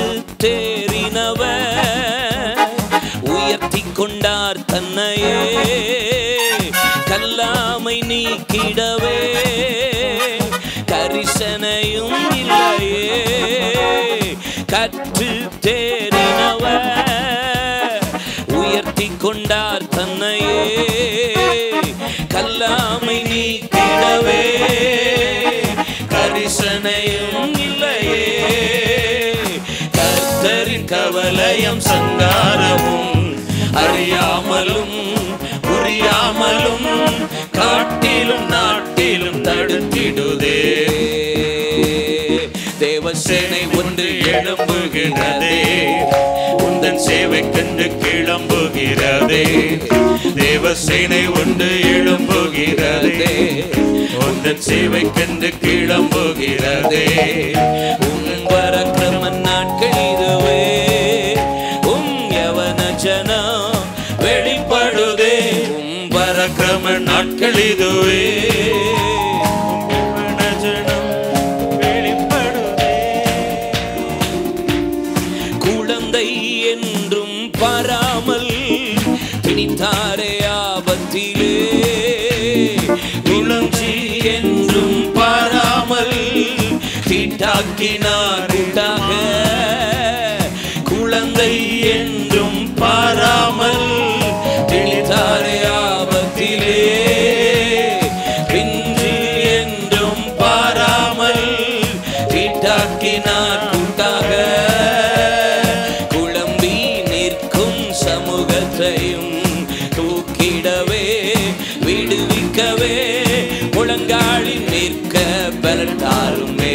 தேறினவர் உயர்த்தி கொண்டார் தன்னையே கல்லாமை நீக்கிடவே கரிசனையும் இல்லையே கற்று தேறினவர் உயர்த்தி கொண்டார் தன்னையே கல்லாமை நீக்கிடவே கரிசனையும் இல்லையே கர்த்தரின் கவலையும் சங்காரமும் அறியாமலும் புரியாமலும் காட்டிலும் நாட்டிலும் தடுத்திடுதே தேவசேனை ஒன்று எழும்புகிறதே உந்தன் சேவை கண்டு கிளம்புகிறதே தேவசேனை ஒன்று எழும்புகிறதே உந்தன் சேவை கண்டு கிளம்புகிறதே உன் பரக்கிரம நாட்கள் இதுவே உம் யவன ஜனம் வெளிப்படுதே உம் பரக்கிரம நாட்கள் இதுவே உம் யவன ஜனம் வெளிப்படுதே குழந்தை என்றும் பாராமல் திணித்தாரே ஆபத்திலே குழந்தை என்றும் பாராமல் தீட்டாக்கினார் கூட்டாக குழந்தை என்றும் பாராமல் திணித்தாரே ஆபத்திலே பிஞ்சு என்றும் பாராமல் தீட்டாக்கினார் கூட்டாக குழம்பி நிற்கும் சமூகத்தையும் தூக்கிடவே விடுவிக்கவே முழங்காலில் நிற்க பலட்டாலுமே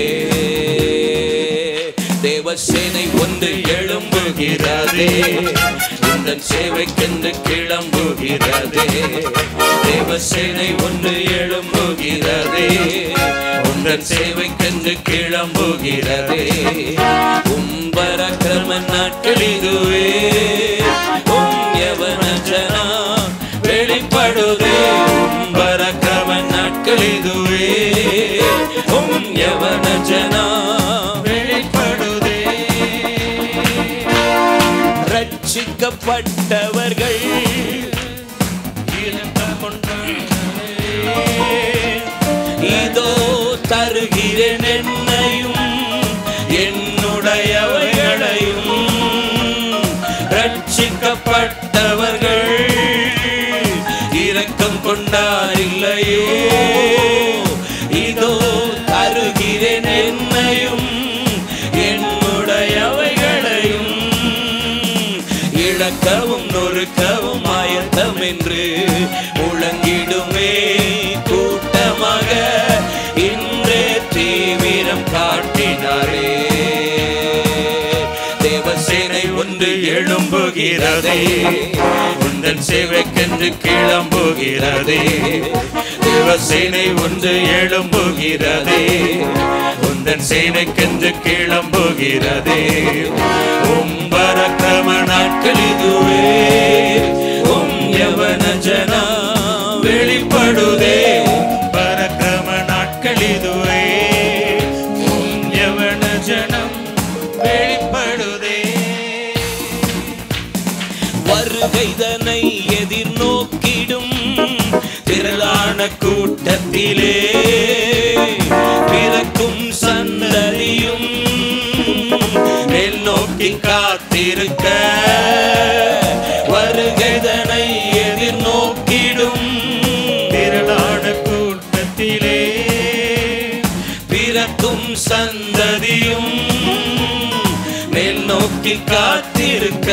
தேவசேனை ஒன்று எழும்புகிறதே உந்தன் சேவைக்கென்று கிளம்புகிறதே தேவசேனை ஒன்று எழும்புகிறதே உந்தன் சேவைக்கென்று கிளம்புகிறதே உம்பரக்கிரம நாட்கள் இதுவே உம் யவன ஜனா வெளிப்படுதே உம்பரக்கிரம நாட்கள் இதுவே உம் யவன ஜனா வெளிப்படுதே ரட்சிக்கப்பட்டவர்கள் இரக்கம் கொண்டார்களே. இதோ தருகிறேன் என்னையும் என்னுடையவைகளையும் ரட்சிக்கப்பட்டவர்கள் இரக்கம் கொண்டார் இல்லையோ இதோ தருகிறேன் என்னையும் என்னுடையவைகளையும் இழக்கவும் நொறுக்கவும் ஆயத்தம் என்று முழங்கிடுமே கூட்டமாக இன்றே தீவிரம் காட்டினாரே தேவசேனை ஒன்று எழும்புகிறதே உந்தன் சேவைக்கென்று கிளம்புகிறதே தேவசேனை ஒன்று எழும்புகிறதே உந்தன் சேனைக்கென்று கிளம்புகிறதே உம்பரக்கிரம நாட்கள் இதுவே உம் யவன ஜனா வெளிப்படுதே பரக்கிரம நாட்கள் இதுவே உம் யவன ஜனம் வெளிப்படுதே வருகைதனை எதிர்நோக்கிடும் திரளான கூட்டத்திலே பிறக்கும் சந்ததியும் மேல் நோக்கி காத்திருக்க வருகைதனை எதிர்நோக்கிடும் திரளான கூட்டத்திலே பிறக்கும் சந்ததியும் மேல் நோக்கி காத்திருக்க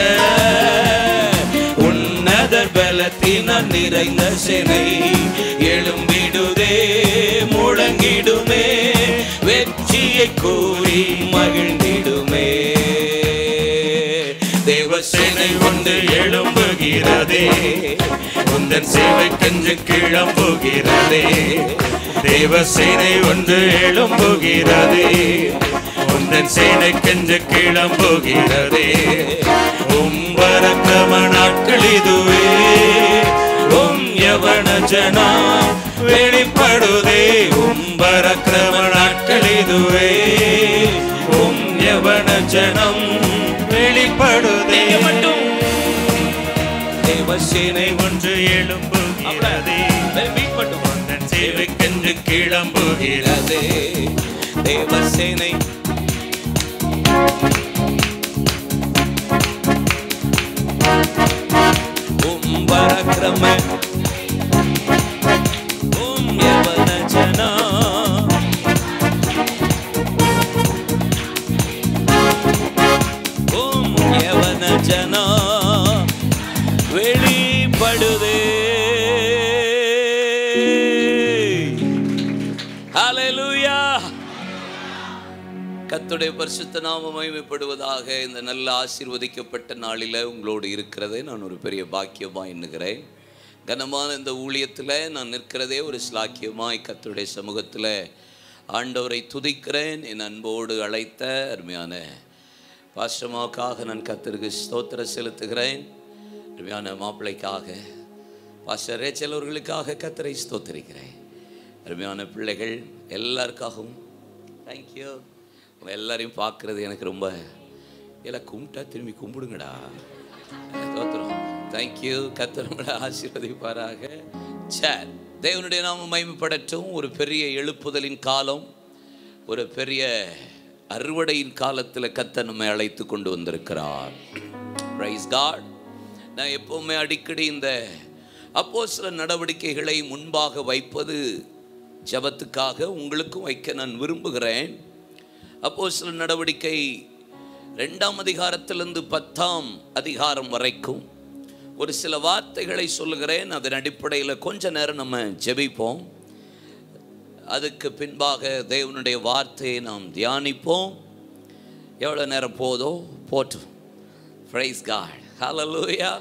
உன்னதர் பலத்தினால் நிறைந்த சினை எழும்பிடுதே முழங்கிடுமே வெற்றியை கூறி மகிழ்ந்திடுமே தேவசேனை ஒன்று எழும்புகிறதே உந்தன் சேவைக்கென்று கிளம்புகிறதே தேவசேனை ஒன்று எழும்புகிறதே உந்தன் சேனைக்கென்று கிளம்புகிறதே உம்பரக்கிரம நாட்கள் இதுவே உம் யவன ஜனா வெளிப்படுதே உம்பரக்கிரம நாட்கள் இதுவே உம் யவன ஜனம் வெளிப்படுதே நீங்க மட்டும் தேவசேனை ஒன்று எழும்புகிறதே மீட் மட்டும் உந்தன் சேவைக்கென்று கிளம்புகிறதே தேவசேனை உம் பரக்கிரம உம் யவன ஜனா உம் யவன ஜனா வெளிப்படுதே ஹalleluya கர்த்தருடைய பரிசுத்த நாமம் மகிமைப்படுவதாக இந்த நல்ல ஆசீர்வதிக்கப்பட்ட நாளில் உங்களோடு இருக்கிறதே நான் ஒரு பெரிய பாக்கியமாக எண்ணுகிறேன் கனமான இந்த ஊழியத்தில் நான் நிற்கிறதே ஒரு ஸ்லாக்கியமாய் கர்த்தருடைய சமூகத்தில் ஆண்டவரை துதிக்கிறேன் என் அன்போடு அழைத்த அருமையான பாஸ்டமாவுக்காக நான் கர்த்தருக்கு ஸ்தோத்திரம் செலுத்துகிறேன் அருமையான மாப்பிள்ளைக்காக பாஸ்டர் ரேச்சல் அவர்களுக்காக கர்த்தரை ஸ்தோத்திரிக்கிறேன் அருமையான பிள்ளைகள் எல்லாருக்காகவும் தேங்க்யூ உங்கள் எல்லாரையும் பார்க்குறது எனக்கு ரொம்ப எல்லாம் கும்பிட்டா திரும்பி கும்பிடுங்கடா தோத்துறோம் தேங்க்யூ கத்தரங்களை ஆசீர்வதிப்பாராக சார் தேவனுடைய நாம மகிமைப்படட்டும் ஒரு பெரிய எழுப்புதலின் காலம் ஒரு பெரிய அறுவடையின் காலத்தில் கத்த நம்மை அழைத்து கொண்டு வந்திருக்கிறார் ரைஸ் காட் நான் எப்போவுமே அடிக்கடி இந்த அப்போ சில நடவடிக்கைகளை முன்பாக வைப்பது ஜபத்துக்காக உங்களுக்கும் வைக்க நான் விரும்புகிறேன் அப்போ சில நடவடிக்கை ரெண்டாம் அதிகாரத்திலிருந்து பத்தாம் அதிகாரம் வரைக்கும் ஒரு சில வார்த்தைகளை சொல்லுகிறேன் அதன் அடிப்படையில் கொஞ்ச நேரம் நம்ம ஜெபிப்போம் அதுக்கு பின்பாக தேவனுடைய வார்த்தையை நாம் தியானிப்போம் எவ்வளோ நேரம் போதோ போட்டும் ஃப்ரைஸ் காட் ஹalleluya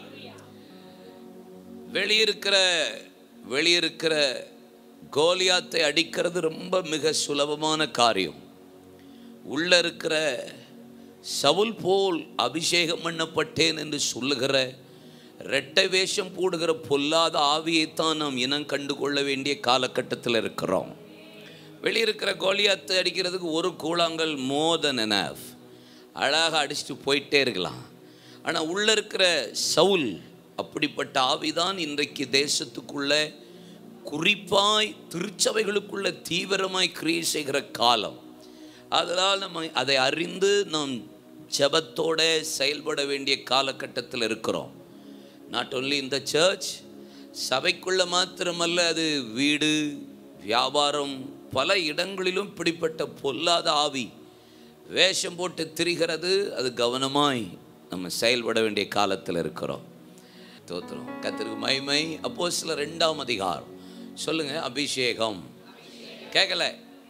வெளியிருக்கிற வெளியிருக்கிற கோலியாத்தை அடிக்கிறது ரொம்ப மிக சுலபமான காரியம் உள்ள இருக்கிற சவுல் போல் அபிஷேகம் பண்ணப்பட்டேன் என்று சொல்லுகிற இரட்டை வேஷம் போடுகிற பொல்லாத ஆவியைத்தான் நாம் இனம் கண்டு கொள்ள வேண்டிய காலகட்டத்தில் இருக்கிறோம் வெளியிருக்கிற கோலியாத்தை அடிக்கிறதுக்கு ஒரு கூழாங்கல் மோர் than enough அழகாக அடிச்சுட்டு போயிட்டே இருக்கலாம் ஆனால் உள்ள இருக்கிற சவுல் அப்படிப்பட்ட ஆவிதான் இன்றைக்கு தேசத்துக்குள்ள குறிப்பாய் திருச்சபைகளுக்குள்ள தீவிரமாய் கிரியை செய்கிற காலம் அதனால் நம்ம அதை அறிந்து நாம் ஜெபத்தோட செயல்பட வேண்டிய காலகட்டத்தில் இருக்கிறோம் நாட் only இந்த சர்ச் சபைக்குள்ள மாத்திரமல்ல அது வீடு வியாபாரம் பல இடங்களிலும் இப்படிப்பட்ட பொல்லாத ஆவி வேஷம் போட்டு திரிகிறது அது கவனமாய் நம்ம செயல்பட வேண்டிய காலத்தில் இருக்கிறோம் தோத்துறோம் கத்திற்கு மைமை அப்போ சில ரெண்டாம் அதிகாரம் சொல்லுங்க அபிஷேகம் கேட்கல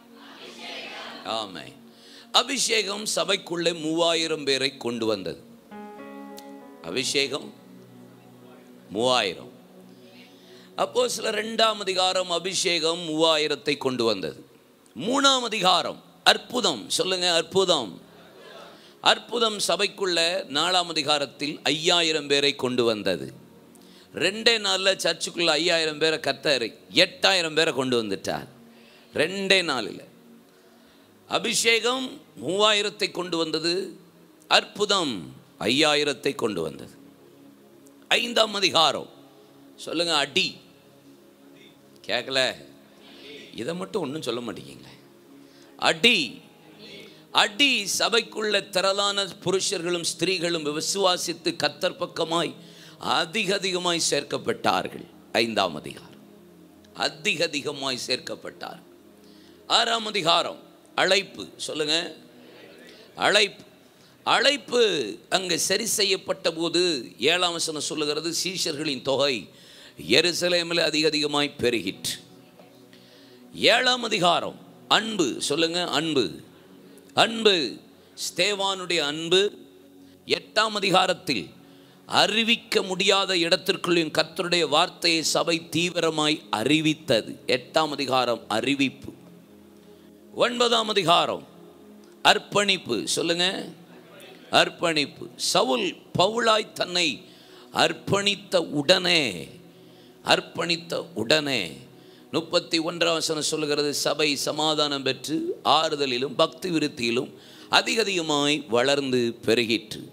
ஆமை அபிஷேகம் சபைக்குள்ளே மூவாயிரம் பேரை கொண்டு வந்தது அபிஷேகம் மூவாயிரம் அப்போ சில ரெண்டாம் அதிகாரம் அபிஷேகம் மூவாயிரத்தை கொண்டு வந்தது மூணாம் அதிகாரம் அற்புதம் சொல்லுங்க அற்புதம் அற்புதம் சபைக்குள்ள நாலாம் அதிகாரத்தில் ஐயாயிரம் பேரை கொண்டு வந்தது ரெண்டே நாளில் சர்ச்சுக்குள்ள ஐயாயிரம் பேரை கத்தாரு எட்டாயிரம் பேரை கொண்டு வந்துட்டார் ரெண்டே நாளில் அபிஷேகம் மூவாயிரத்தை கொண்டு வந்தது அற்புதம் ஐயாயிரத்தை கொண்டு வந்தது ஐந்தாம் அதிகாரம் சொல்லுங்க அடி கேட்கல இதை மட்டும் ஒன்றும் சொல்ல மாட்டேங்கிங்களே அடி அடி சபைக்குள்ள திரளான புருஷர்களும் ஸ்திரீகளும் விசுவாசித்து கத்தர் பக்கமாய் அதிக அதிகமாய் சேர்க்கப்பட்டார்கள் ஐந்தாம் அதிகாரம் அதிக அதிகமாய் சேர்க்கப்பட்டார் ஆறாம் அதிகாரம் அழைப்பு சொல்லுங்க அழைப்பு அழைப்பு அங்கே சரி செய்யப்பட்ட போது ஏழாம் வசனம் சொல்லுகிறது சீஷர்களின் தொகை எருசலேமில் அதிக அதிகமாய் பெருகிற்று ஏழாம் அதிகாரம் அன்பு சொல்லுங்க அன்பு அன்பு ஸ்தேவானுடைய அன்பு எட்டாம் அதிகாரத்தில் அறிவிக்க முடியாத இடத்திற்குள்ளும் கர்த்தருடைய வார்த்தையை சபை தீவிரமாய் அறிவித்தது எட்டாம் அதிகாரம் அறிவிப்பு ஒன்பதாம் அதிகாரம் அர்ப்பணிப்பு சொல்லுங்க அர்ப்பணிப்பு சவுல் பவுலாய் தன்னை அர்ப்பணித்த உடனே அர்ப்பணித்த உடனே முப்பத்தி ஒன்றாம் வசனம் சொல்லுகிறது சபை சமாதானம் பெற்று ஆறுதலிலும் பக்தி விருத்தியிலும் அதிக அதிகமாய் வளர்ந்து பெருகிற்று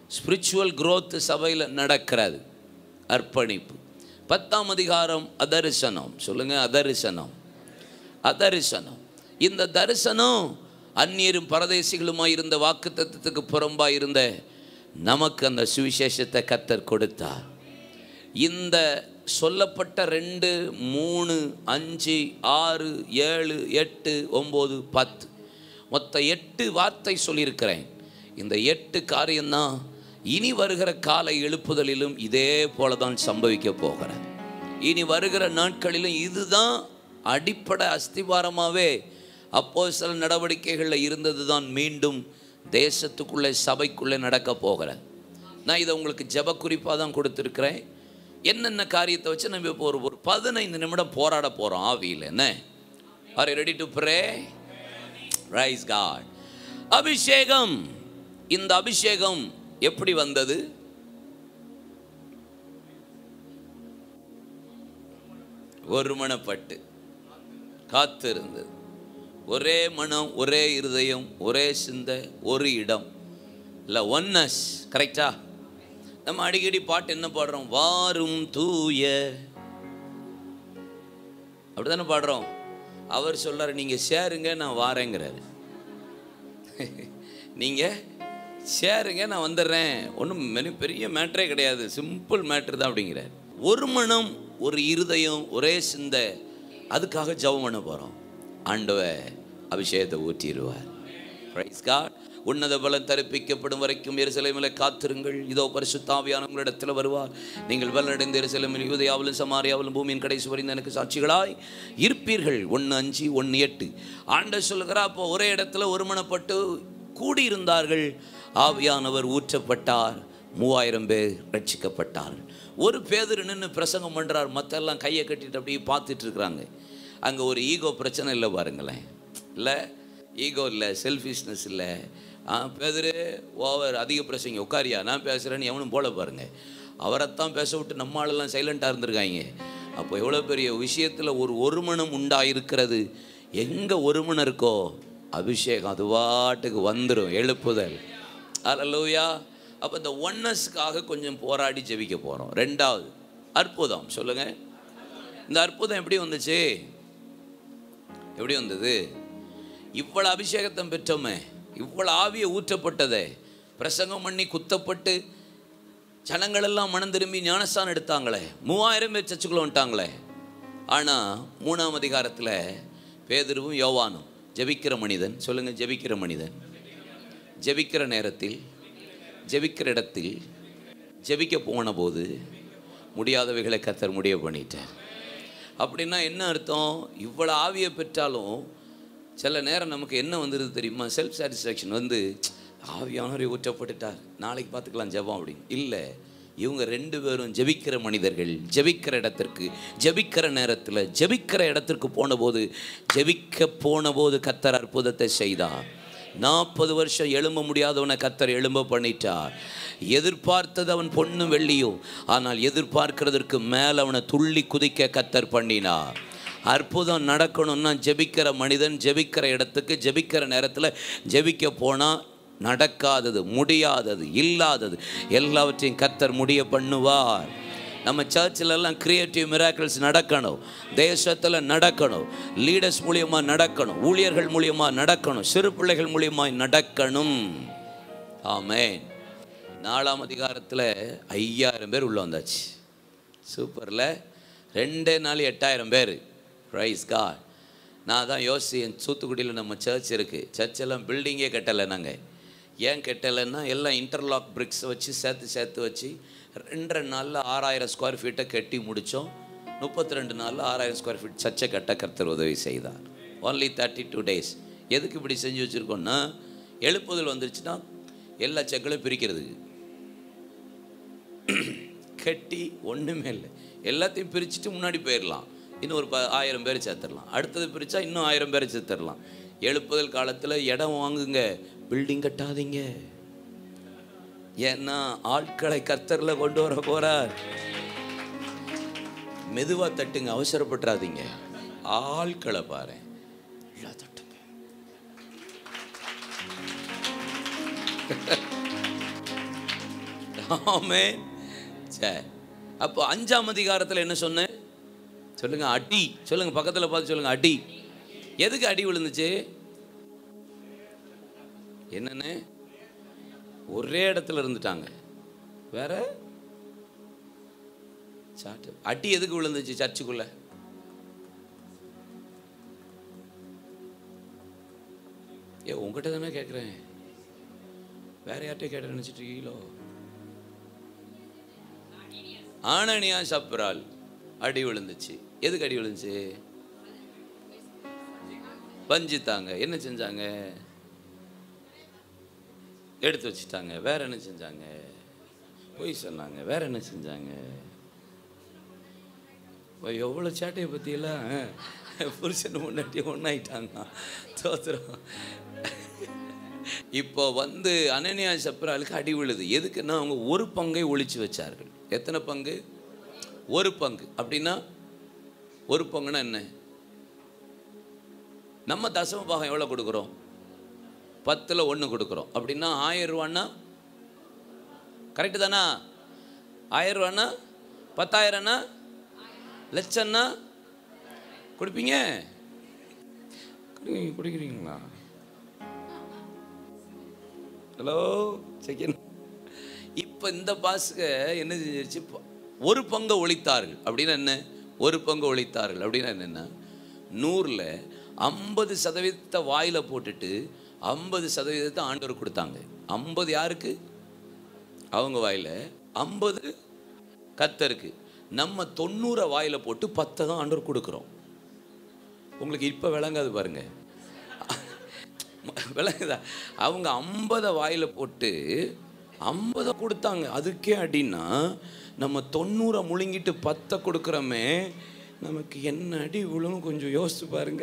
ஸ்பிரிச்சுவல் growth சபையில் நடக்கிறது அர்ப்பணிப்பு பத்தாம் அதிகாரம் அதரிசனம் சொல்லுங்க அதரிசனம் அதரிசனம் இந்த தரிசனம் அந்நியரும் பரதேசிகளுமாய் இருந்த வாக்குத்தத்தத்துக்கு புறம்பாய் இருந்த நமக்கு அந்த சுவிசேஷத்தை கத்தர் கொடுத்தார் இந்த சொல்லப்பட்ட ரெண்டு மூணு அஞ்சு ஆறு ஏழு எட்டு ஒம்பது பத்து மொத்த எட்டு வார்த்தை சொல்லியிருக்கிறேன் இந்த எட்டு காரியம்தான் இனி வருகிற காலை எழுப்புதலிலும் இதே போல தான் சம்பவிக்க போகிறது இனி வருகிற நாட்களிலும் இதுதான் அடிப்படை அஸ்திவாரமாகவே அப்போ சில நடவடிக்கைகளில் இருந்தது தான் மீண்டும் தேசத்துக்குள்ளே சபைக்குள்ளே நடக்க போகிறேன் நான் இதை உங்களுக்கு ஜெப குறிப்பாக தான் கொடுத்துருக்குறேன் என்னென்ன காரியத்தை வச்சு நம்ம இப்போ ஒரு ஒரு பதினைந்து நிமிடம் போராட போகிறோம் ஆவியில் என்ன are ready to praise God அபிஷேகம் இந்த அபிஷேகம் எப்படி வந்தது ஒருமனப்பட்டு காத்திருந்தது ஒரே மனம் ஒரே இருதயம் ஒரே சிந்தை ஒரு இடம் இல்லை ஒன்னஸ் கரெக்டா நம்ம அடிக்கடி பாட்டு என்ன பாடுறோம் வாரும் தூய அப்படிதானே பாடுறோம் அவர் சொல்றாரு நீங்க சேருங்க நான் வாரேங்கிறாரு நீங்க சேருங்க நான் வந்துடுறேன் ஒன்றும் மெனு பெரிய மேட்ரே கிடையாது சிம்பிள் மேட்ரு தான் அப்படிங்கிறார் ஒரு மனம் ஒரு இருதயம் ஒரே சிந்தை அதுக்காக ஜெபம் பண்ண போகிறோம் ஆண்டவ அபிஷேகத்தை ஊற்றிடுவார் பிரைஸ் காட் உன்னத பலன் தரிப்பிக்கப்படும் வரைக்கும் எருசலேமில் காத்திருங்கள் இதோ பரிசுத்தாவியான உங்களிடத்தில் வருவார் நீங்கள் பலனடைந்த எருசலேமில் யூதயாவிலும் சமாரியாவிலும் பூமியின் கடைசி வரைந்து எனக்கு சாட்சிகளாய் இருப்பீர்கள் ஒன்று அஞ்சு ஒன்று எட்டு ஆண்ட சொல்லுகிறா அப்போ ஒரே இடத்துல ஒருமனப்பட்டு கூடியிருந்தார்கள் ஆவியானவர் ஊற்றப்பட்டார் மூவாயிரம் பேர் ரட்சிக்கப்பட்டார்கள் ஒரு பேதர் நின்று பிரசங்கம் பண்ணுறார் மற்றெல்லாம் கையை கட்டிட்டு அப்படியே பார்த்துட்டு இருக்கிறாங்க அங்கே ஒரு ஈகோ பிரச்சனை இல்லை பாருங்களேன் இல்லை ஈகோ இல்லை செல்ஃபிஷ்னஸ் இல்லை ஆ பேதரு ஓவர் அதிக பிரசங்க உட்காரியா நான் பேசுகிறேன்னு எவனும் போல பாருங்க அவரைத்தான் பேச விட்டு நம்ம ஆளெல்லாம் சைலண்ட்டாக இருந்திருக்காங்க அப்போ எவ்வளோ பெரிய விஷயத்தில் ஒரு ஒருமனம் உண்டாயிருக்கிறது எங்கே ஒருமனம் இருக்கோ அபிஷேகம் அது பாட்டுக்கு வந்துடும் எழுப்புதல் அல்லூயா அப்போ இந்த ஒன்னஸ்க்காக கொஞ்சம் போராடி ஜெபிக்க போகிறோம் ரெண்டாவது அற்புதம் சொல்லுங்க இந்த அற்புதம் எப்படி வந்துச்சு எப்படி வந்தது இவ்வளோ அபிஷேகத்தை பெற்றோமே இவ்வளோ ஆவியை ஊற்றப்பட்டதே பிரசங்கம் பண்ணி குத்தப்பட்டு ஜனங்களெல்லாம் மனம் திரும்பி ஞானஸ்தானம் எடுத்தாங்களே மூவாயிரம் பேர் சர்ச்சுக்குள்ள வந்துட்டாங்களே ஆனால் மூணாம் அதிகாரத்தில் பேதுருவும் யோவானும் ஜெபிக்கிற மனிதன் சொல்லுங்கள் ஜெபிக்கிற மனிதன் ஜெபிக்கிற நேரத்தில் ஜெபிக்கிற இடத்தில் ஜெபிக்க போன போது முடியாதவைகளை கத்தர் முடிய பண்ணிட்டார் அப்படின்னா என்ன அர்த்தம் இவ்வளோ ஆவியை பெற்றாலும் சில நேரம் நமக்கு என்ன வந்துடுது தெரியுமா செல்ஃப் சாட்டிஸ்ஃபேக்ஷன் வந்து ஆவியானவரை ஊற்றப்பட்டுட்டார் நாளைக்கு பார்த்துக்கலாம் ஜெபம் அப்படின்னு இல்லை இவங்க ரெண்டு பேரும் ஜெபிக்கிற மனிதர்கள் ஜெபிக்கிற இடத்திற்கு ஜெபிக்கிற நேரத்தில் ஜெபிக்கிற இடத்திற்கு போனபோது ஜெபிக்க போனபோது கத்தர் அற்புதத்தை செய்தார் நாற்பது வருஷம் எழும்ப முடியாதவனை கத்தர் எழும்ப பண்ணிட்டார் எதிர்பார்த்தது அவன் பொண்ணும் வெள்ளியும் ஆனால் எதிர்பார்க்கிறதற்கு மேலே அவனை துள்ளி குதிக்க கத்தர் பண்ணினார் அற்புதம் நடக்கணும்னா ஜெபிக்கிற மனிதன் ஜெபிக்கிற இடத்துக்கு ஜெபிக்கிற நேரத்தில் ஜெபிக்க போனால் நடக்காதது முடியாதது இல்லாதது எல்லாவற்றையும் கத்தர் முடிய பண்ணுவார் நம்ம சர்ச்சில் எல்லாம் கிரியேட்டிவ் மிராக்கிள்ஸ் நடக்கணும் தேசத்தில் நடக்கணும் லீடர்ஸ் மூலியமாக நடக்கணும் ஊழியர்கள் மூலியமாக நடக்கணும் சிறு பிள்ளைகள் மூலியமாக நடக்கணும் ஆமென் நாலாம் அதிகாரத்தில் ஐயாயிரம் பேர் உள்ள வந்தாச்சு சூப்பரில் ரெண்டே நாள் எட்டாயிரம் பேர் ரைஸ் காட் நான் தான் யோசி என் தூத்துக்குடியில் நம்ம சர்ச் இருக்குது சர்ச் எல்லாம் பில்டிங்கே கட்டலை நாங்கள் ஏன் கட்டலைன்னா எல்லாம் இன்டர்லாக் பிரிக்ஸ் வச்சு சேர்த்து சேர்த்து வச்சு ரெண்டரை நாளில் ஆறாயிரம் ஸ்கொயர் ஃபீட்டை கட்டி முடித்தோம் முப்பத்தி ரெண்டு நாளில் ஆறாயிரம் ஸ்கொயர் ஃபீட் சர்ச்சை கட்ட கர்த்தர் உதவி செய்தார் ஒன்லி தேர்ட்டி டூ டேஸ் எதுக்கு இப்படி செஞ்சு வச்சுருக்கோன்னா எழுப்புதல் வந்துருச்சுன்னா எல்லா செக்களையும் பிரிக்கிறதுக்கு கட்டி ஒன்றுமே இல்லை எல்லாத்தையும் பிரிச்சுட்டு முன்னாடி போயிடலாம் இன்னும் ஒரு ப ஆயிரம் பேர் சேர்த்துடலாம் அடுத்தது பிரித்தா இன்னும் ஆயிரம் பேர் சேர்த்துடலாம் எழுப்புதல் காலத்தில் இடம் வாங்குங்க பில்டிங் கட்டாதீங்க ஏன்னா ஆட்களை கர்த்தரில் கொண்டு வர போறார் மெதுவா தட்டுங்க அவசரப்பட்டுறாதீங்க ஆட்களை பாரு நல்லா தட்டுங்க ஆமென் சரி அப்போ அஞ்சாம் அதிகாரத்தில் என்ன சொன்னேன் சொல்லுங்க அடி சொல்லுங்க பக்கத்தில் பார்த்து சொல்லுங்க அடி எதுக்கு அடி விழுந்துச்சு என்னன்னு ஒரே இடத்துல இருந்துட்டாங்க வேற சாட்டு அடி எதுக்கு விழுந்துச்சு சர்ச்சுக்குள்ள ஏ உங்ககிட்ட தானே கேட்குறேன் வேற யார்கிட்ட கேட்ட நினச்சிட்டு இருக்கீங்களோ ஆனனியா சப்ரால் அடி விழுந்துச்சு எதுக்கு அடி விழுந்துச்சு வஞ்சித்தாங்க என்ன செஞ்சாங்க எடுத்து வச்சுட்டாங்க வேற என்ன செஞ்சாங்க பொய் சொன்னாங்க வேற என்ன செஞ்சாங்க ஓ, எவ்வளோ சேட்டையை பற்றியெல்லாம் புருஷன் முன்னாடி ஒன்றாயிட்டாங்க தோத்துறோம் இப்போ வந்து அனனியா சப்ராலுக்கு அடி விழுது எதுக்குன்னா அவங்க ஒரு பங்கை ஒழிச்சு வச்சார்கள் எத்தனை பங்கு ஒரு பங்கு அப்படின்னா ஒரு பங்குனா என்ன நம்ம தசம பாகம் எவ்வளோ கொடுக்குறோம் பத்தில் ஒன்று கொடுக்குறோம் அப்படின்னா ஆயிரம் ரூபான்னா கரெக்டு தானா ஆயிரம் ரூபான்னா பத்தாயிரம்னா லட்சம்னா கொடுப்பீங்க குடிங்க குடிக்கிறீங்களா ஹலோ செகண்ட் இப்போ இந்த பாஸுக்கு என்ன செஞ்சிருச்சு ப- ஒரு பங்கை ஒழித்தார்கள் அப்படின்னா என்ன ஒரு பங்கு ஒழித்தார்கள் அப்படின்னா என்னென்னா நூறில் ஐம்பது சதவீதத்தை வாயில் போட்டுட்டு ஐம்பது சதவீதத்தை ஆண்டவர் கொடுத்தாங்க ஐம்பது யாருக்கு அவங்க வாயில் ஐம்பது கத்தருக்கு நம்ம தொண்ணூறை வாயில் போட்டு பத்தை தான் ஆண்டவர் கொடுக்குறோம் உங்களுக்கு இப்போ விளங்காது பாருங்க விளங்குதா அவங்க ஐம்பதை வாயில் போட்டு ஐம்பதை கொடுத்தாங்க அதுக்கே அடின்னா நம்ம தொண்ணூறை முழுங்கிட்டு பத்தை கொடுக்குறோமே நமக்கு என்ன அடி விழும் கொஞ்சம் யோசிச்சு பாருங்க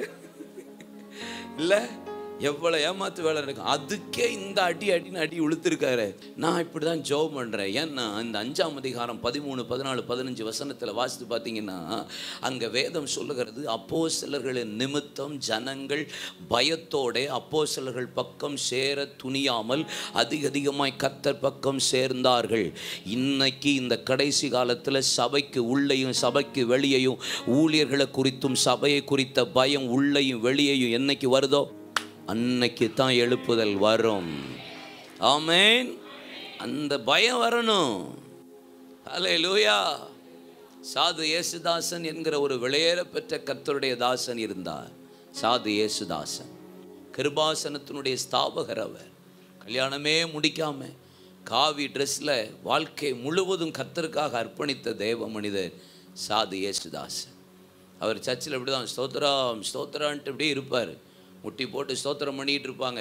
இல்லை எவ்வளோ ஏமாத்து வேலை இருக்கும் அதுக்கே இந்த அடி அடின்னு அடி உளுத்திருக்காரு நான் இப்படி தான் ஜோப் பண்ணுறேன் ஏன்னா இந்த அஞ்சாம் அதிகாரம் பதிமூணு பதினாலு பதினஞ்சு வசனத்தில் வாசித்து பார்த்தீங்கன்னா அங்கே வேதம் சொல்லுகிறது அப்போ சிலர்களின் நிமித்தம் ஜனங்கள் பயத்தோட அப்போ சிலர்கள் பக்கம் சேர துணியாமல் அதிக அதிகமாய் கத்தர் பக்கம் சேர்ந்தார்கள் இன்னைக்கு இந்த கடைசி காலத்தில் சபைக்கு உள்ளேயும் சபைக்கு வெளியேயும் ஊழியர்களை குறித்தும் சபையை குறித்த பயம் உள்ளேயும் வெளியேயும் என்னைக்கு வருதோ அன்னைக்கு தான் எழுப்புதல் வரும் ஆமென் அந்த பயம் வரணும் ஹalleluya சாது இயேசுதாசன் என்கிற ஒரு விளையேற பெற்ற கர்த்தருடைய தாசன் இருந்தார் சாது இயேசுதாசன் கிருபாசனத்தினுடைய ஸ்தாபகர் அவர் கல்யாணமே முடிக்காம காவி ட்ரெஸ்ல வாழ்க்கை முழுவதும் கர்த்தருக்காக அர்ப்பணித்த தேவ மனிதர் சாது இயேசுதாசன் அவர் சர்ச்சில் இப்படி தான் ஸ்தோத்திரம் ஸ்தோத்திரான்ட்டு இப்படியே இருப்பார் முட்டி போட்டு ஸ்தோத்திரம் பண்ணிட்டு இருப்பாங்க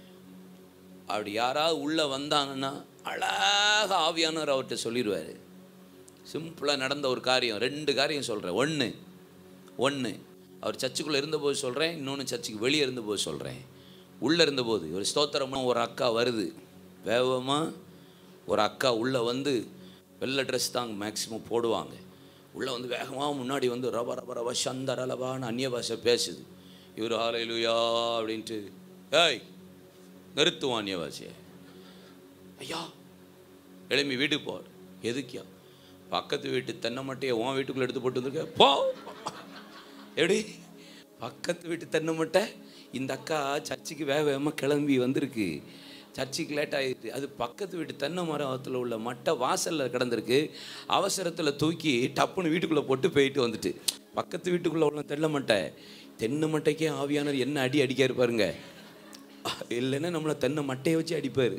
அப்படி யாராவது உள்ளே வந்தாங்கன்னா அழகாக ஆவியானவர் அவர்கிட்ட சொல்லிடுவார் சிம்பிளாக நடந்த ஒரு காரியம் ரெண்டு காரியம் சொல்கிறேன் ஒன்று ஒன்று அவர் சர்ச்சுக்குள்ளே இருந்தபோது சொல்கிறேன் இன்னொன்று சர்ச்சுக்கு வெளியே இருந்தபோது சொல்கிறேன் உள்ளே இருந்தபோது ஒரு ஸ்தோத்திரமாக ஒரு அக்கா வருது வேகமாக ஒரு அக்கா உள்ளே வந்து வெள்ளை ட்ரெஸ் தான் மேக்ஸிமம் போடுவாங்க உள்ளே வந்து வேகமாக முன்னாடி வந்து ரப ரப ரப சந்தரலபான்னு அந்நிய பாஷை பேசுது இவர் ஆலையிலுயா அப்படின்ட்டு ஏய் நிறுத்துவான் அந்நிய பாஷையை ஐயா எழும்பி வீட்டுக்கு போ எதுக்கியா பக்கத்து வீட்டு தென்னை மட்டையை உன் வீட்டுக்குள்ளே எடுத்து போட்டு வந்திருக்க போ எப்படி பக்கத்து வீட்டு தென்னை மட்டை இந்த அக்கா சர்ச்சுக்கு வேக வேகமாக கிளம்பி வந்திருக்கு சர்ச்சுக்கு லேட் ஆகிடுது அது பக்கத்து வீட்டு தென்னை மரத்தில் உள்ள மட்டை வாசலில் கிடந்திருக்கு அவசரத்தில் தூக்கி டப்புன்னு வீட்டுக்குள்ளே போட்டு போயிட்டு வந்துட்டு பக்கத்து வீட்டுக்குள்ளே உள்ள தென்னை மட்டை தென்னை மட்டைக்கே ஆவியானவர் என்ன அடி அடிக்காரு பாருங்க இல்லைன்னா நம்மளை தென்னை மட்டையை வச்சு அடிப்பார்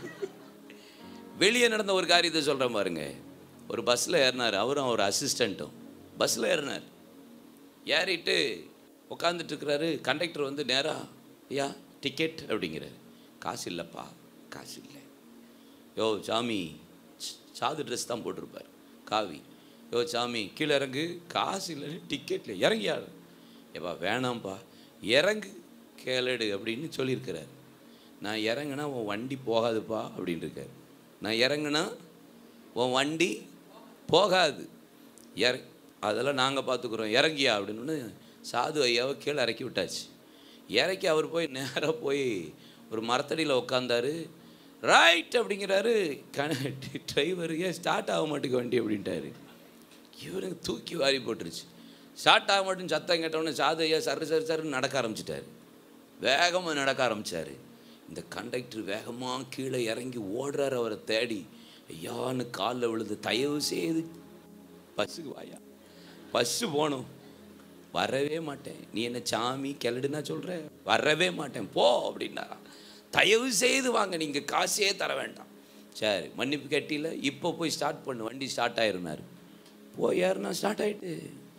வெளியே நடந்த ஒரு காரியத்தை சொல்கிறேன் பாருங்க ஒரு பஸ்ஸில் ஏறினார் அவரும் அவர் அசிஸ்டண்ட்டும் பஸ்ஸில் ஏறினார் ஏறிட்டு உட்காந்துட்டு இருக்கிறாரு கண்டக்டர் வந்து நேரா ஐயா டிக்கெட் அப்படிங்கிறாரு காசு இல்லைப்பா காசு இல்லை யோ சாமி ச்- சாது ட்ரெஸ் தான் போட்டிருப்பார் காவி யோ சாமி கீழே இறங்கு காசு இல்லைன்னு டிக்கெட்டில் இறங்கியா ஏப்பா வேணாம்ப்பா இறங்கு கேளடு அப்படின்னு சொல்லியிருக்கிறார் நான் இறங்குனா உன் வண்டி போகாதுப்பா அப்படின்னு இருக்கார் நான் இறங்குனா உன் வண்டி போகாது இற அதெல்லாம் நாங்கள் பார்த்துக்குறோம் இறங்கியா அப்படின்னு சாது ஐயாவை கீழே இறக்கி விட்டாச்சு இறக்கி அவர் போய் நேராக போய் ஒரு மரத்தடியில் உட்காந்தாரு ரைட் அப்படிங்கிறாரு டிரைவர் ஏன் ஸ்டார்ட் ஆக மாட்டேங்க வண்டி அப்படின்ட்டாரு இவருக்கு தூக்கி வாரி போட்டுருச்சு ஸ்டார்ட் ஆக மாட்டேன்னு சத்தம் கேட்டவுடனே சாது ஐயா சரு சரு சருன்னு நடக்க ஆரம்பிச்சிட்டாரு வேகமாக நடக்க ஆரம்பிச்சாரு இந்த கண்டக்டர் வேகமாக கீழே இறங்கி ஓடுறாரு அவரை தேடி ஐயான்னு காலில் விழுது தயவு செய்து பஸ்ஸுக்கு வாயா பஸ்ஸு போகணும் வரவே மாட்டேன் நீ என்ன சாமி கிளடுனா சொல்கிற வரவே மாட்டேன் போ அப்படின்னா தயவு செய்து வாங்க நீங்கள் காசே தர வேண்டாம் சரி மன்னிப்பு கட்டியில் இப்போ போய் ஸ்டார்ட் பண்ணு வண்டி ஸ்டார்ட் ஆயிருந்தார் போய் யாருன்னா ஸ்டார்ட் ஆயிட்டு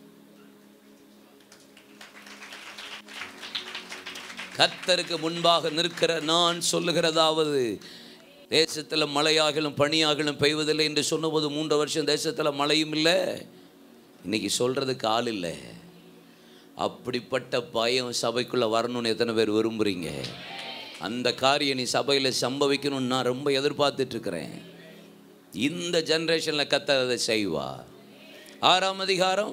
கர்த்தருக்கு முன்பாக நிற்கிற நான் சொல்லுகிறதாவது தேசத்தில் மழையாகலும் பனியாகலும் பெய்வதில்லை என்று சொன்னபோது மூன்று வருஷம் தேசத்தில் மழையும் இல்லை இன்னைக்கு சொல்கிறதுக்கு ஆள் இல்லை அப்படிப்பட்ட பயம் சபைக்குள்ளே வரணும்னு எத்தனை பேர் விரும்புகிறீங்க அந்த காரியம் நீ சபையில் சம்பவிக்கணும்னு நான் ரொம்ப எதிர்பார்த்துட்டு இருக்கிறேன் இந்த ஜென்ரேஷனில் கத்தர் அதை செய்வா ஆறாம் அதிகாரம்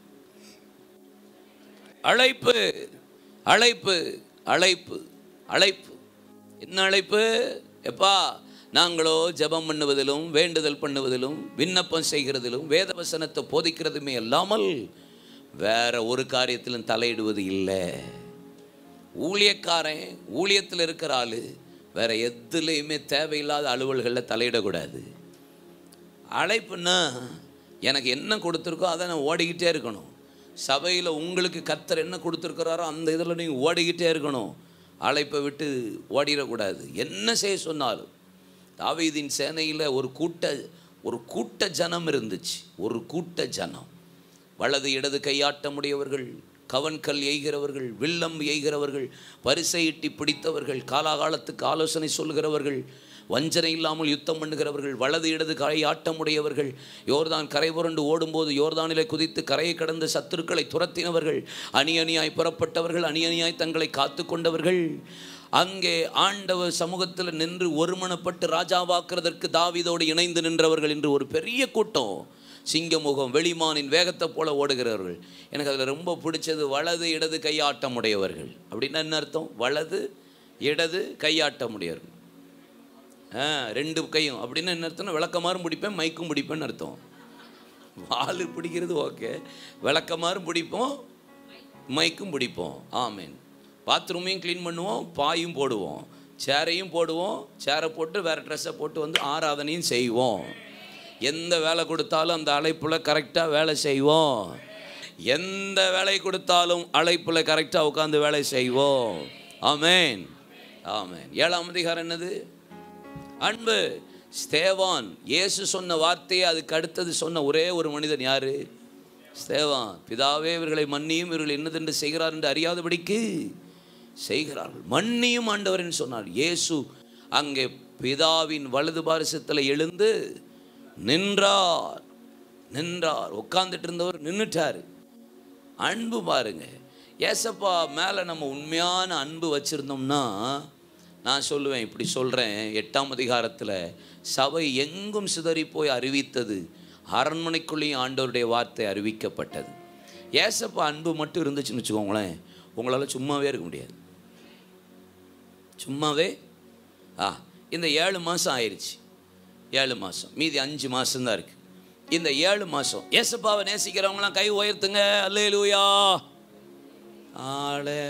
அழைப்பு அழைப்பு அழைப்பு அழைப்பு என்ன அழைப்பு எப்பா நாங்களோ ஜெபம் பண்ணுவதிலும் வேண்டுதல் பண்ணுவதிலும் விண்ணப்பம் செய்கிறதிலும் வேதவசனத்தை போதிக்கிறதுமே அல்லாமல் வேற ஒரு காரியத்திலும் தலையிடுவது இல்லை ஊழியக்காரன் ஊழியத்தில் இருக்கிற ஆள் வேற எதுலேயுமே தேவையில்லாத அலுவல்களில் தலையிடக்கூடாது அழைப்புன்னா எனக்கு என்ன கொடுத்துருக்கோ அதை நான் ஓடிக்கிட்டே இருக்கணும் சபையில் உங்களுக்கு கத்தர் என்ன கொடுத்துருக்கிறாரோ அந்த இதில் நீங்கள் ஓடிக்கிட்டே இருக்கணும் அழைப்பை விட்டு ஓடிடக்கூடாது என்ன செய்ய சொன்னாலும் தாவீதின் சேனையில் ஒரு கூட்ட ஒரு கூட்ட ஜனம் இருந்துச்சு ஒரு கூட்ட ஜனம் வலது இடது கையாட்டமுடையவர்கள் கவன்கல் எய்கிறவர்கள் வில்லம் எய்கிறவர்கள் பரிசையிட்டி பிடித்தவர்கள் காலாகாலத்துக்கு ஆலோசனை சொல்கிறவர்கள் வஞ்சனை இல்லாமல் யுத்தம் பண்ணுகிறவர்கள் வலது இடது கரை ஆட்டமுடையவர்கள் யோர்தான் கரை புரண்டு ஓடும்போது யோர்தானிலே குதித்து கரையை கடந்த சத்துருக்களை துரத்தினவர்கள் அணி அணியாய் புறப்பட்டவர்கள் அணி அணியாய் தங்களை காத்து கொண்டவர்கள் அங்கே ஆண்டவர் சமூகத்தில் நின்று ஒருமனப்பட்டு ராஜாவாக்குறதற்கு தாவீதோடு இணைந்து நின்றவர்கள் என்று ஒரு பெரிய கூட்டம் சிங்கமுகம் வெளிமானின் வேகத்தை போல ஓடுகிறவர்கள் எனக்கு அதில் ரொம்ப பிடிச்சது வலது இடது கையாட்டம் உடையவர்கள் அப்படின்னா என்ன அர்த்தம் வலது இடது கையாட்டம் உடையவர்கள் ஆ ரெண்டு கையும் அப்படின்னு என்ன அர்த்தம்னா விளக்கமாறும் பிடிப்பேன் மைக்கும் பிடிப்பேன்னு அர்த்தம் வால் பிடிக்கிறது ஓகே விளக்கமாறும் பிடிப்போம் மைக்கும் பிடிப்போம் ஆமேன் பாத்ரூமையும் க்ளீன் பண்ணுவோம் பாயும் போடுவோம் சேரையும் போடுவோம் சேரை போட்டு வேறு ட்ரெஸ்ஸை போட்டு வந்து ஆராதனையும் செய்வோம் எந்த வேலை கொடுத்தாலும் அந்த அழைப்பில் கரெக்டாக வேலை செய்வோம் எந்த வேலை கொடுத்தாலும் அழைப்பில் கரெக்டாக உட்காந்து வேலை செய்வோம் ஆமேன் ஆமேன் ஏழாம் அதிகாரம் என்னது அன்பு ஸ்தேவான் இயேசு சொன்ன வார்த்தையை அதுக்கு அடுத்தது சொன்ன ஒரே ஒரு மனிதன் யாரு ஸ்தேவான் பிதாவே இவர்களை மன்னியும் இவர்கள் என்னதென்று செய்கிறார் என்று அறியாதபடிக்கு செய்கிறார்கள் மன்னியும் ஆண்டவர்னு சொன்னார் இயேசு அங்கே பிதாவின் வலது பாரிசத்தில் எழுந்து நின்றார் நின்றார் உட்கார்ந்துட்டு இருந்தவர் நின்றுட்டார் அன்பு பாருங்க ஏசப்பா மேலே நம்ம உண்மையான அன்பு வச்சுருந்தோம்னா நான் சொல்லுவேன் இப்படி சொல்கிறேன் எட்டாம் அதிகாரத்தில் சபை எங்கும் சிதறி போய் அறிவித்தது அரண்மனைக்குள்ளேயும் ஆண்டவருடைய வார்த்தை அறிவிக்கப்பட்டது ஏசப்பா அன்பு மட்டும் இருந்துச்சுன்னு வச்சுக்கோங்களேன் உங்களால் சும்மாவே இருக்க முடியாது சும்மாவே ஆ இந்த ஏழு மாதம் ஆயிடுச்சு ஏழு மாதம் மீதி அஞ்சு மாதம்தான் இருக்குது இந்த ஏழு மாதம் ஏசப்பாவை நேசிக்கிறவங்களாம் கை உயர்த்துங்க அல்லேலூயா ஆளே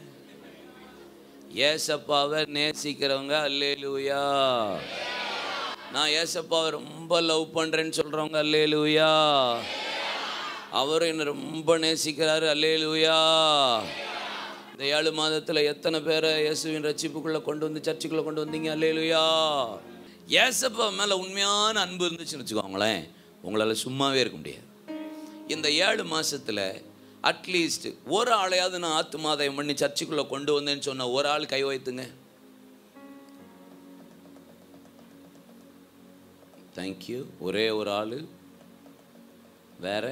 ஏசப்பாவை நேசிக்கிறவங்க அல்லேலூயா நான் ஏசப்பாவை ரொம்ப லவ் பண்ணுறேன்னு சொல்கிறவங்க அல்லேலூயா அவரும் என்னை ரொம்ப நேசிக்கிறாரு அல்லேலூயா இந்த ஏழு மாதத்தில் எத்தனை பேரை இயேசுவின் ரட்சிப்புக்குள்ளே கொண்டு வந்து சர்ச்சுக்குள்ளே கொண்டு வந்தீங்க அல்லேலூயா ஏசப்பா மேலே உண்மையான அன்பு இருந்துச்சுன்னு வச்சுக்கோங்களேன் உங்களால் சும்மாவே இருக்க முடியாது இந்த ஏழு மாதத்தில் அட்லீஸ்ட் ஒரு ஆளையாவது நான் ஆத்துமாதாயம் பண்ணி சர்ச்சுக்குள்ளே கொண்டு வந்தேன்னு சொன்ன ஒரு ஆள் கை வைத்துங்க தேங்க்யூ ஒரே ஒரு ஆள் வேற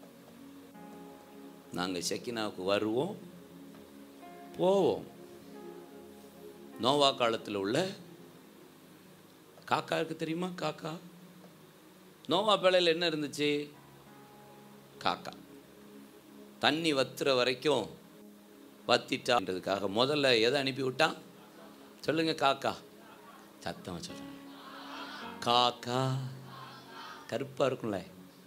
நாங்கள் செக்கினாவுக்கு வருவோம் போவோம் நோவா காலத்தில் உள்ள காக்காவுக்கு தெரியுமா காக்கா நோவா பேழையில் என்ன இருந்துச்சு காக்கா தண்ணி வத்துற வரைக்கும் வத்திட்டான்றதுக்காக முதல்ல எதை அனுப்பி விட்டான் சொல்லுங்க காக்கா சத்தமாக சொல்கிறேன் காக்கா கருப்பாக இருக்கும்ல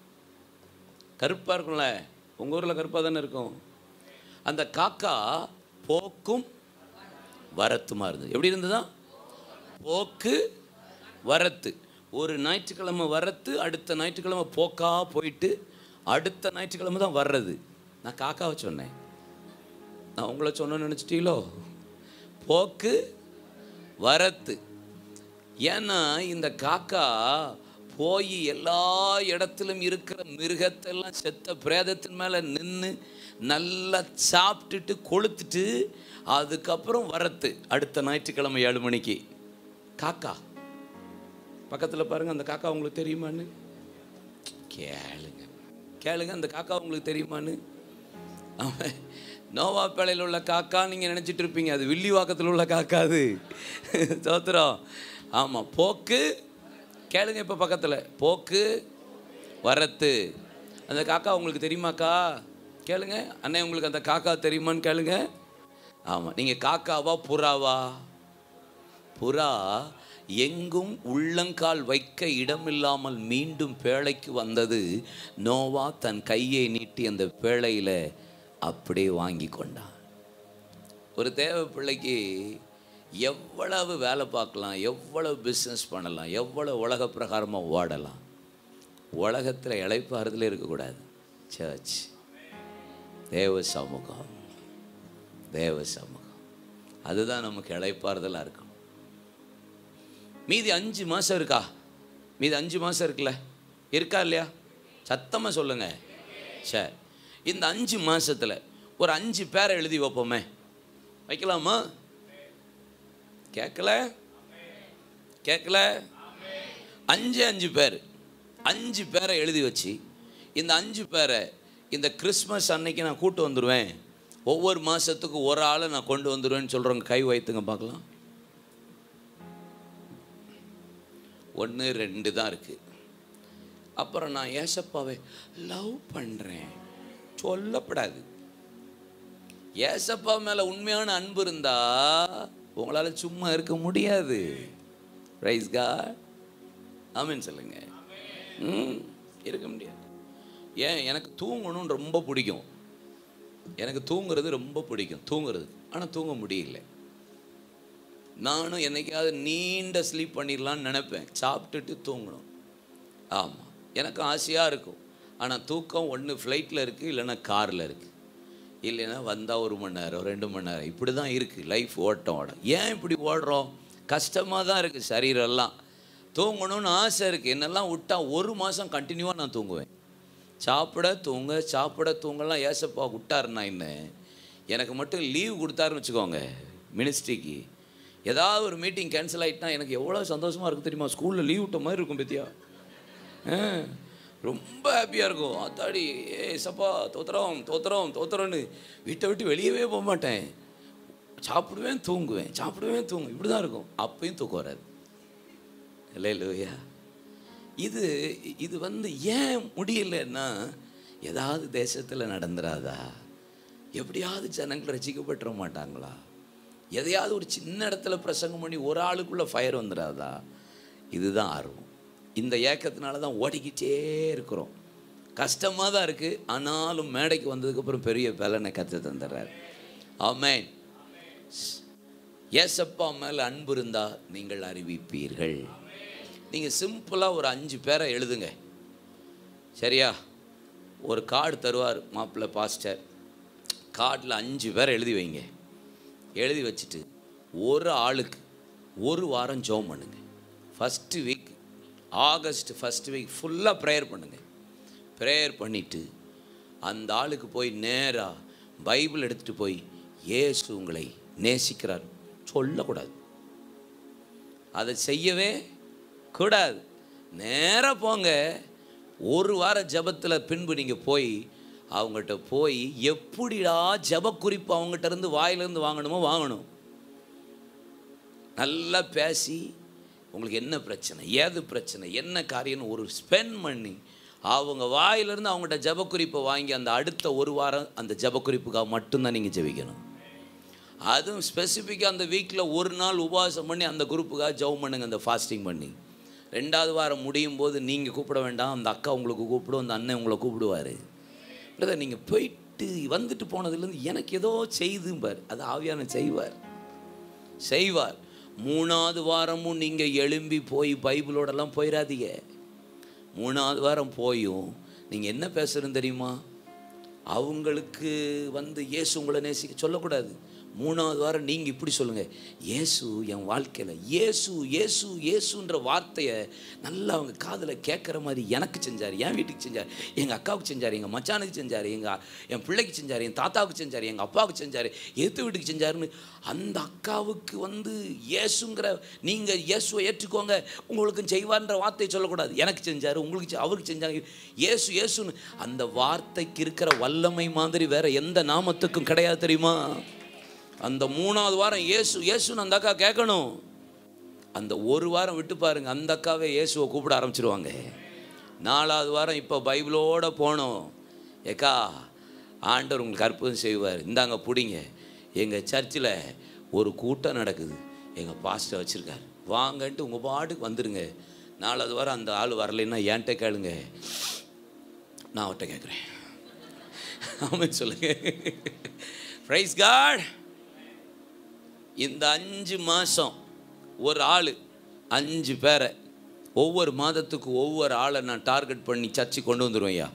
கருப்பாக இருக்கும்ல உங்கள் ஊரில் கருப்பாக தானே இருக்கும் அந்த காக்கா போக்கும் வரத்துமா இருந்தது எப்படி இருந்ததா போக்கு வரத்து ஒரு ஞாயிற்றுக்கிழமை வரத்து அடுத்த ஞாயிற்றுக்கிழமை போக்கா போயிட்டு அடுத்த ஞாயிற்றுக்கிழமை தான் வர்றது நான் காக்காவை சொன்னேன் நான் உங்களை சொன்னேன்னு நினச்சிட்டீங்களோ போக்கு வரத்து ஏன்னா இந்த காக்கா போய் எல்லா இடத்திலும் இருக்கிற மிருகத்தெல்லாம் செத்த பிரேதத்தின் மேலே நின்று நல்லா சாப்பிட்டுட்டு கொளுத்துட்டு அதுக்கப்புறம் வரத்து அடுத்த ஞாயிற்றுக்கிழமை ஏழு மணிக்கு காக்கா பக்கத்தில் பாருங்க அந்த காக்கா உங்களுக்கு தெரியுமான்னு கேளுங்க கேளுங்க அந்த காக்கா உங்களுக்கு தெரியுமான்னு அவன் நோவா பேழையில் உள்ள காக்கா நீங்கள் நினச்சிட்டு இருப்பீங்க அது வில்லிவாக்கத்தில் உள்ள காக்கா அது தோத்துறோம் ஆமாம் போக்கு கேளுங்க இப்போ பக்கத்தில் போக்கு வரத்து அந்த காக்கா உங்களுக்கு தெரியுமாக்கா கேளுங்க அண்ணே உங்களுக்கு அந்த காக்கா தெரியுமான்னு கேளுங்க ஆமாம் நீங்கள் காக்காவா புறாவா புறா எங்கும் உள்ளங்கால் வைக்க இடமில்லாமல் மீண்டும் பேழைக்கு வந்தது நோவா தன் கையை நீட்டி அந்த பேழையில் அப்படியே வாங்கி கொண்டான் ஒரு தேவ பிள்ளைக்கு எவ்வளவு வேலை பார்க்கலாம் எவ்வளவு பிஸ்னஸ் பண்ணலாம் எவ்வளவு உலக பிரகாரமாக ஓடலாம் உலகத்தில் இழைப்பாறுதலே இருக்கக்கூடாது சர்ச் தேவ சமூகம் தேவ சமூகம் அதுதான் நமக்கு இழைப்பாறுதலாக இருக்கும் மீதி அஞ்சு மாதம் இருக்கா மீதி அஞ்சு மாதம் இருக்குல்ல இருக்கா இல்லையா சத்தமாக சொல்லுங்க சரி இந்த அஞ்சு மாசத்துல ஒரு அஞ்சு பேரை எழுதி வைப்போமே வைக்கலாமா கேட்கல கேட்கல அஞ்சு அஞ்சு பேர் அஞ்சு பேரை எழுதி வச்சு இந்த அஞ்சு பேரை இந்த கிறிஸ்மஸ் அன்னைக்கு நான் கூட்டு வந்துடுவேன் ஒவ்வொரு மாதத்துக்கு ஒரு ஆளை நான் கொண்டு வந்துடுவேன்னு சொல்கிறவங்க கை வைத்துங்க பார்க்கலாம் ஒன்று ரெண்டு தான் இருக்குது அப்புறம் நான் ஏசப்பாவை லவ் பண்ணுறேன் சொல்லப்படாது ஏசப்பா மேலே உண்மையான அன்பு இருந்தா உங்களால் சும்மா இருக்க முடியாது ரைஸ் காட் ஆமென் சொல்லுங்க ம் இருக்க முடியாது ஏன் எனக்கு தூங்கணும்னு ரொம்ப பிடிக்கும் எனக்கு தூங்குறது ரொம்ப பிடிக்கும் தூங்குறது ஆனால் தூங்க முடியல நானும் என்னைக்காவது நீண்ட ஸ்லீப் பண்ணிடலான்னு நினைப்பேன் சாப்பிட்டுட்டு தூங்கணும் ஆமாம் எனக்கு ஆசையாக இருக்கும் ஆனால் தூக்கம் ஒன்று ஃப்ளைட்டில் இருக்குது இல்லைன்னா காரில் இருக்குது இல்லைன்னா வந்தால் ஒரு மணி நேரம் ரெண்டு மணி நேரம் இப்படி தான் இருக்குது லைஃப் ஓட்டம் ஓட ஏன் இப்படி ஓடுறோம் கஷ்டமாக தான் இருக்குது சரீரெல்லாம் தூங்கணும்னு ஆசை இருக்குது என்னெல்லாம் விட்டா ஒரு மாதம் கண்டினியூவாக நான் தூங்குவேன் சாப்பிட தூங்க சாப்பிட தூங்கலாம் ஏசப்பா விட்டாருன்னா என்ன எனக்கு மட்டும் லீவ் கொடுத்தாருன்னு வச்சுக்கோங்க மினிஸ்ட்ரிக்கு ஏதாவது ஒரு மீட்டிங் கேன்சல் ஆகிட்டுனா எனக்கு எவ்வளோ சந்தோஷமாக இருக்குது தெரியுமா ஸ்கூலில் லீவ் விட்ட மாதிரி இருக்கும் பத்தியா ஆ, ரொம்ப ஹாப்பியாக இருக்கும் அத்தாடி ஏ சப்பா தோத்துறோம் தோத்துறோம் தோத்துறோன்னு வீட்டை விட்டு வெளியவே போக மாட்டேன் சாப்பிடுவேன் தூங்குவேன் சாப்பிடுவேன் தூங்கு இப்படி தான் இருக்கும் அப்பயும் தூக்கம் வராது இல்லை லூயா இது இது வந்து ஏன் முடியலன்னா ஏதாவது தேசத்தில் நடந்துராதா எப்படியாவது ஜனங்கள் ரசிக்கப்பட்டுற மாட்டாங்களா எதையாவது ஒரு சின்ன இடத்துல பிரசங்கம் பண்ணி ஒரு ஆளுக்குள்ள ஃபயர் வந்துடாதா இதுதான் ஆர்வம் இந்த ஏக்கத்தினால தான் ஓடிக்கிட்டே இருக்கிறோம் கஷ்டமாக தான் இருக்குது ஆனாலும் மேடைக்கு வந்ததுக்கப்புறம் பெரிய பலனை கற்று தந்துடுறார் ஆமென் ஏசப்பா மேலே அன்பு இருந்தால் நீங்கள் அறிவிப்பீர்கள் நீங்கள் சிம்பிளாக ஒரு அஞ்சு பேரை எழுதுங்க சரியா ஒரு கார்டு தருவார் மாப்பிள்ளை பாஸ்டர் கார்டில் அஞ்சு பேரை எழுதி வைங்க எழுதி வச்சுட்டு ஒரு ஆளுக்கு ஒரு வாரம் ஜோம் பண்ணுங்க first week August first week ஃபுல்லாக ப்ரேயர் பண்ணுங்க ப்ரேயர் பண்ணிவிட்டு அந்த ஆளுக்கு போய் நேராக பைபிள் எடுத்துகிட்டு போய் இயேசு உங்களை நேசிக்கிறார் சொல்லக்கூடாது அதை செய்யவே கூடாது நேராக போங்க ஒரு வார ஜபத்தில் பின்பு நீங்கள் போய் அவங்ககிட்ட போய் எப்படிடா ஜப குறிப்பு அவங்ககிட்ட இருந்து வாயிலிருந்து வாங்கணுமோ வாங்கணும் நல்லா பேசி உங்களுக்கு என்ன பிரச்சனை ஏது பிரச்சனை என்ன காரியம்னு ஒரு ஸ்பெண்ட் பண்ணி அவங்க வாயிலிருந்து அவங்ககிட்ட ஜபக்குறிப்பை வாங்கி அந்த அடுத்த ஒரு வாரம் அந்த ஜபக்குறிப்புக்காக மட்டும்தான் நீங்கள் ஜெபிக்கணும் அதுவும் ஸ்பெசிஃபிக்காக அந்த வீக்கில் ஒரு நாள் உபவாசம் பண்ணி அந்த குரூப்புக்காக ஜெபம் பண்ணுங்க அந்த ஃபாஸ்டிங் பண்ணி ரெண்டாவது வாரம் முடியும் போது நீங்கள் கூப்பிட வேண்டாம் அந்த அக்கா உங்களுக்கு கூப்பிடும் அந்த அண்ணன் உங்களை கூப்பிடுவார் பிரதர் நீங்கள் போயிட்டு வந்துட்டு போனதுலேருந்து எனக்கு ஏதோ செய்தும்பார் அது ஆவியான செய்வார் செய்வார் மூணாவது வாரமும் நீங்கள் எழும்பி போய் பைபிளோடலாம் போயிடாதீங்க மூணாவது வாரம் போயும் நீங்கள் என்ன பேசுகிறேன்னு தெரியுமா அவங்களுக்கு வந்து இயேசு உங்களை நேசிக்க சொல்லக்கூடாது மூணாவது வாரம் நீங்கள் இப்படி சொல்லுங்கள் இயேசு என் வாழ்க்கையில் இயேசு இயேசு இயேசுன்ற வார்த்தையை நல்லா அவங்க காதில் கேட்குற மாதிரி எனக்கு செஞ்சார் என் வீட்டுக்கு செஞ்சார் எங்கள் அக்காவுக்கு செஞ்சார் எங்கள் மச்சானுக்கு செஞ்சார் எங்கள் என் பிள்ளைக்கு செஞ்சார் என் தாத்தாவுக்கு செஞ்சார் எங்கள் அப்பாவுக்கு செஞ்சார் எத்து வீட்டுக்கு செஞ்சாருன்னு அந்த அக்காவுக்கு வந்து இயேசுங்கிற நீங்கள் இயேசுவை ஏற்றுக்கோங்க உங்களுக்கும் செய்வார்ன்ற வார்த்தையை சொல்லக்கூடாது எனக்கு செஞ்சார் உங்களுக்கு செ- அவருக்கு செஞ்சாங்க இயேசு இயேசுன்னு அந்த வார்த்தைக்கு இருக்கிற வல்லமை மாதிரி வேற எந்த நாமத்துக்கும் கிடையாது தெரியுமா அந்த மூணாவது வாரம் இயேசு இயேசுன்னு அந்த அக்கா கேட்கணும் அந்த ஒரு வாரம் விட்டு பாருங்க அந்த அக்காவே இயேசுவை கூப்பிட ஆரம்பிச்சிருவாங்க நாலாவது வாரம் இப்போ பைபிளோட போனோம் ஏக்கா ஆண்டவர் உங்களுக்கு அற்புதம் செய்வார் இந்தாங்க பிடிங்க எங்கள் சர்ச்சில் ஒரு கூட்டம் நடக்குது எங்கள் பாஸ்டர் வச்சுருக்கார் வாங்கன்ட்டு உங்கள் பாட்டுக்கு வந்துடுங்க நாலாவது வாரம் அந்த ஆள் வரலைன்னா என்கிட்ட கேளுங்க நான் அவர்கிட்ட கேட்குறேன் ஆமாம் சொல்லுங்க ப்ரைஸ் காட் இந்த அஞ்சு மாதம் ஒரு ஆள் அஞ்சு பேரை ஒவ்வொரு மாதத்துக்கு ஒவ்வொரு ஆளை நான் டார்கெட் பண்ணி சர்ச்சு கொண்டு வந்துடுவேன் ஐயா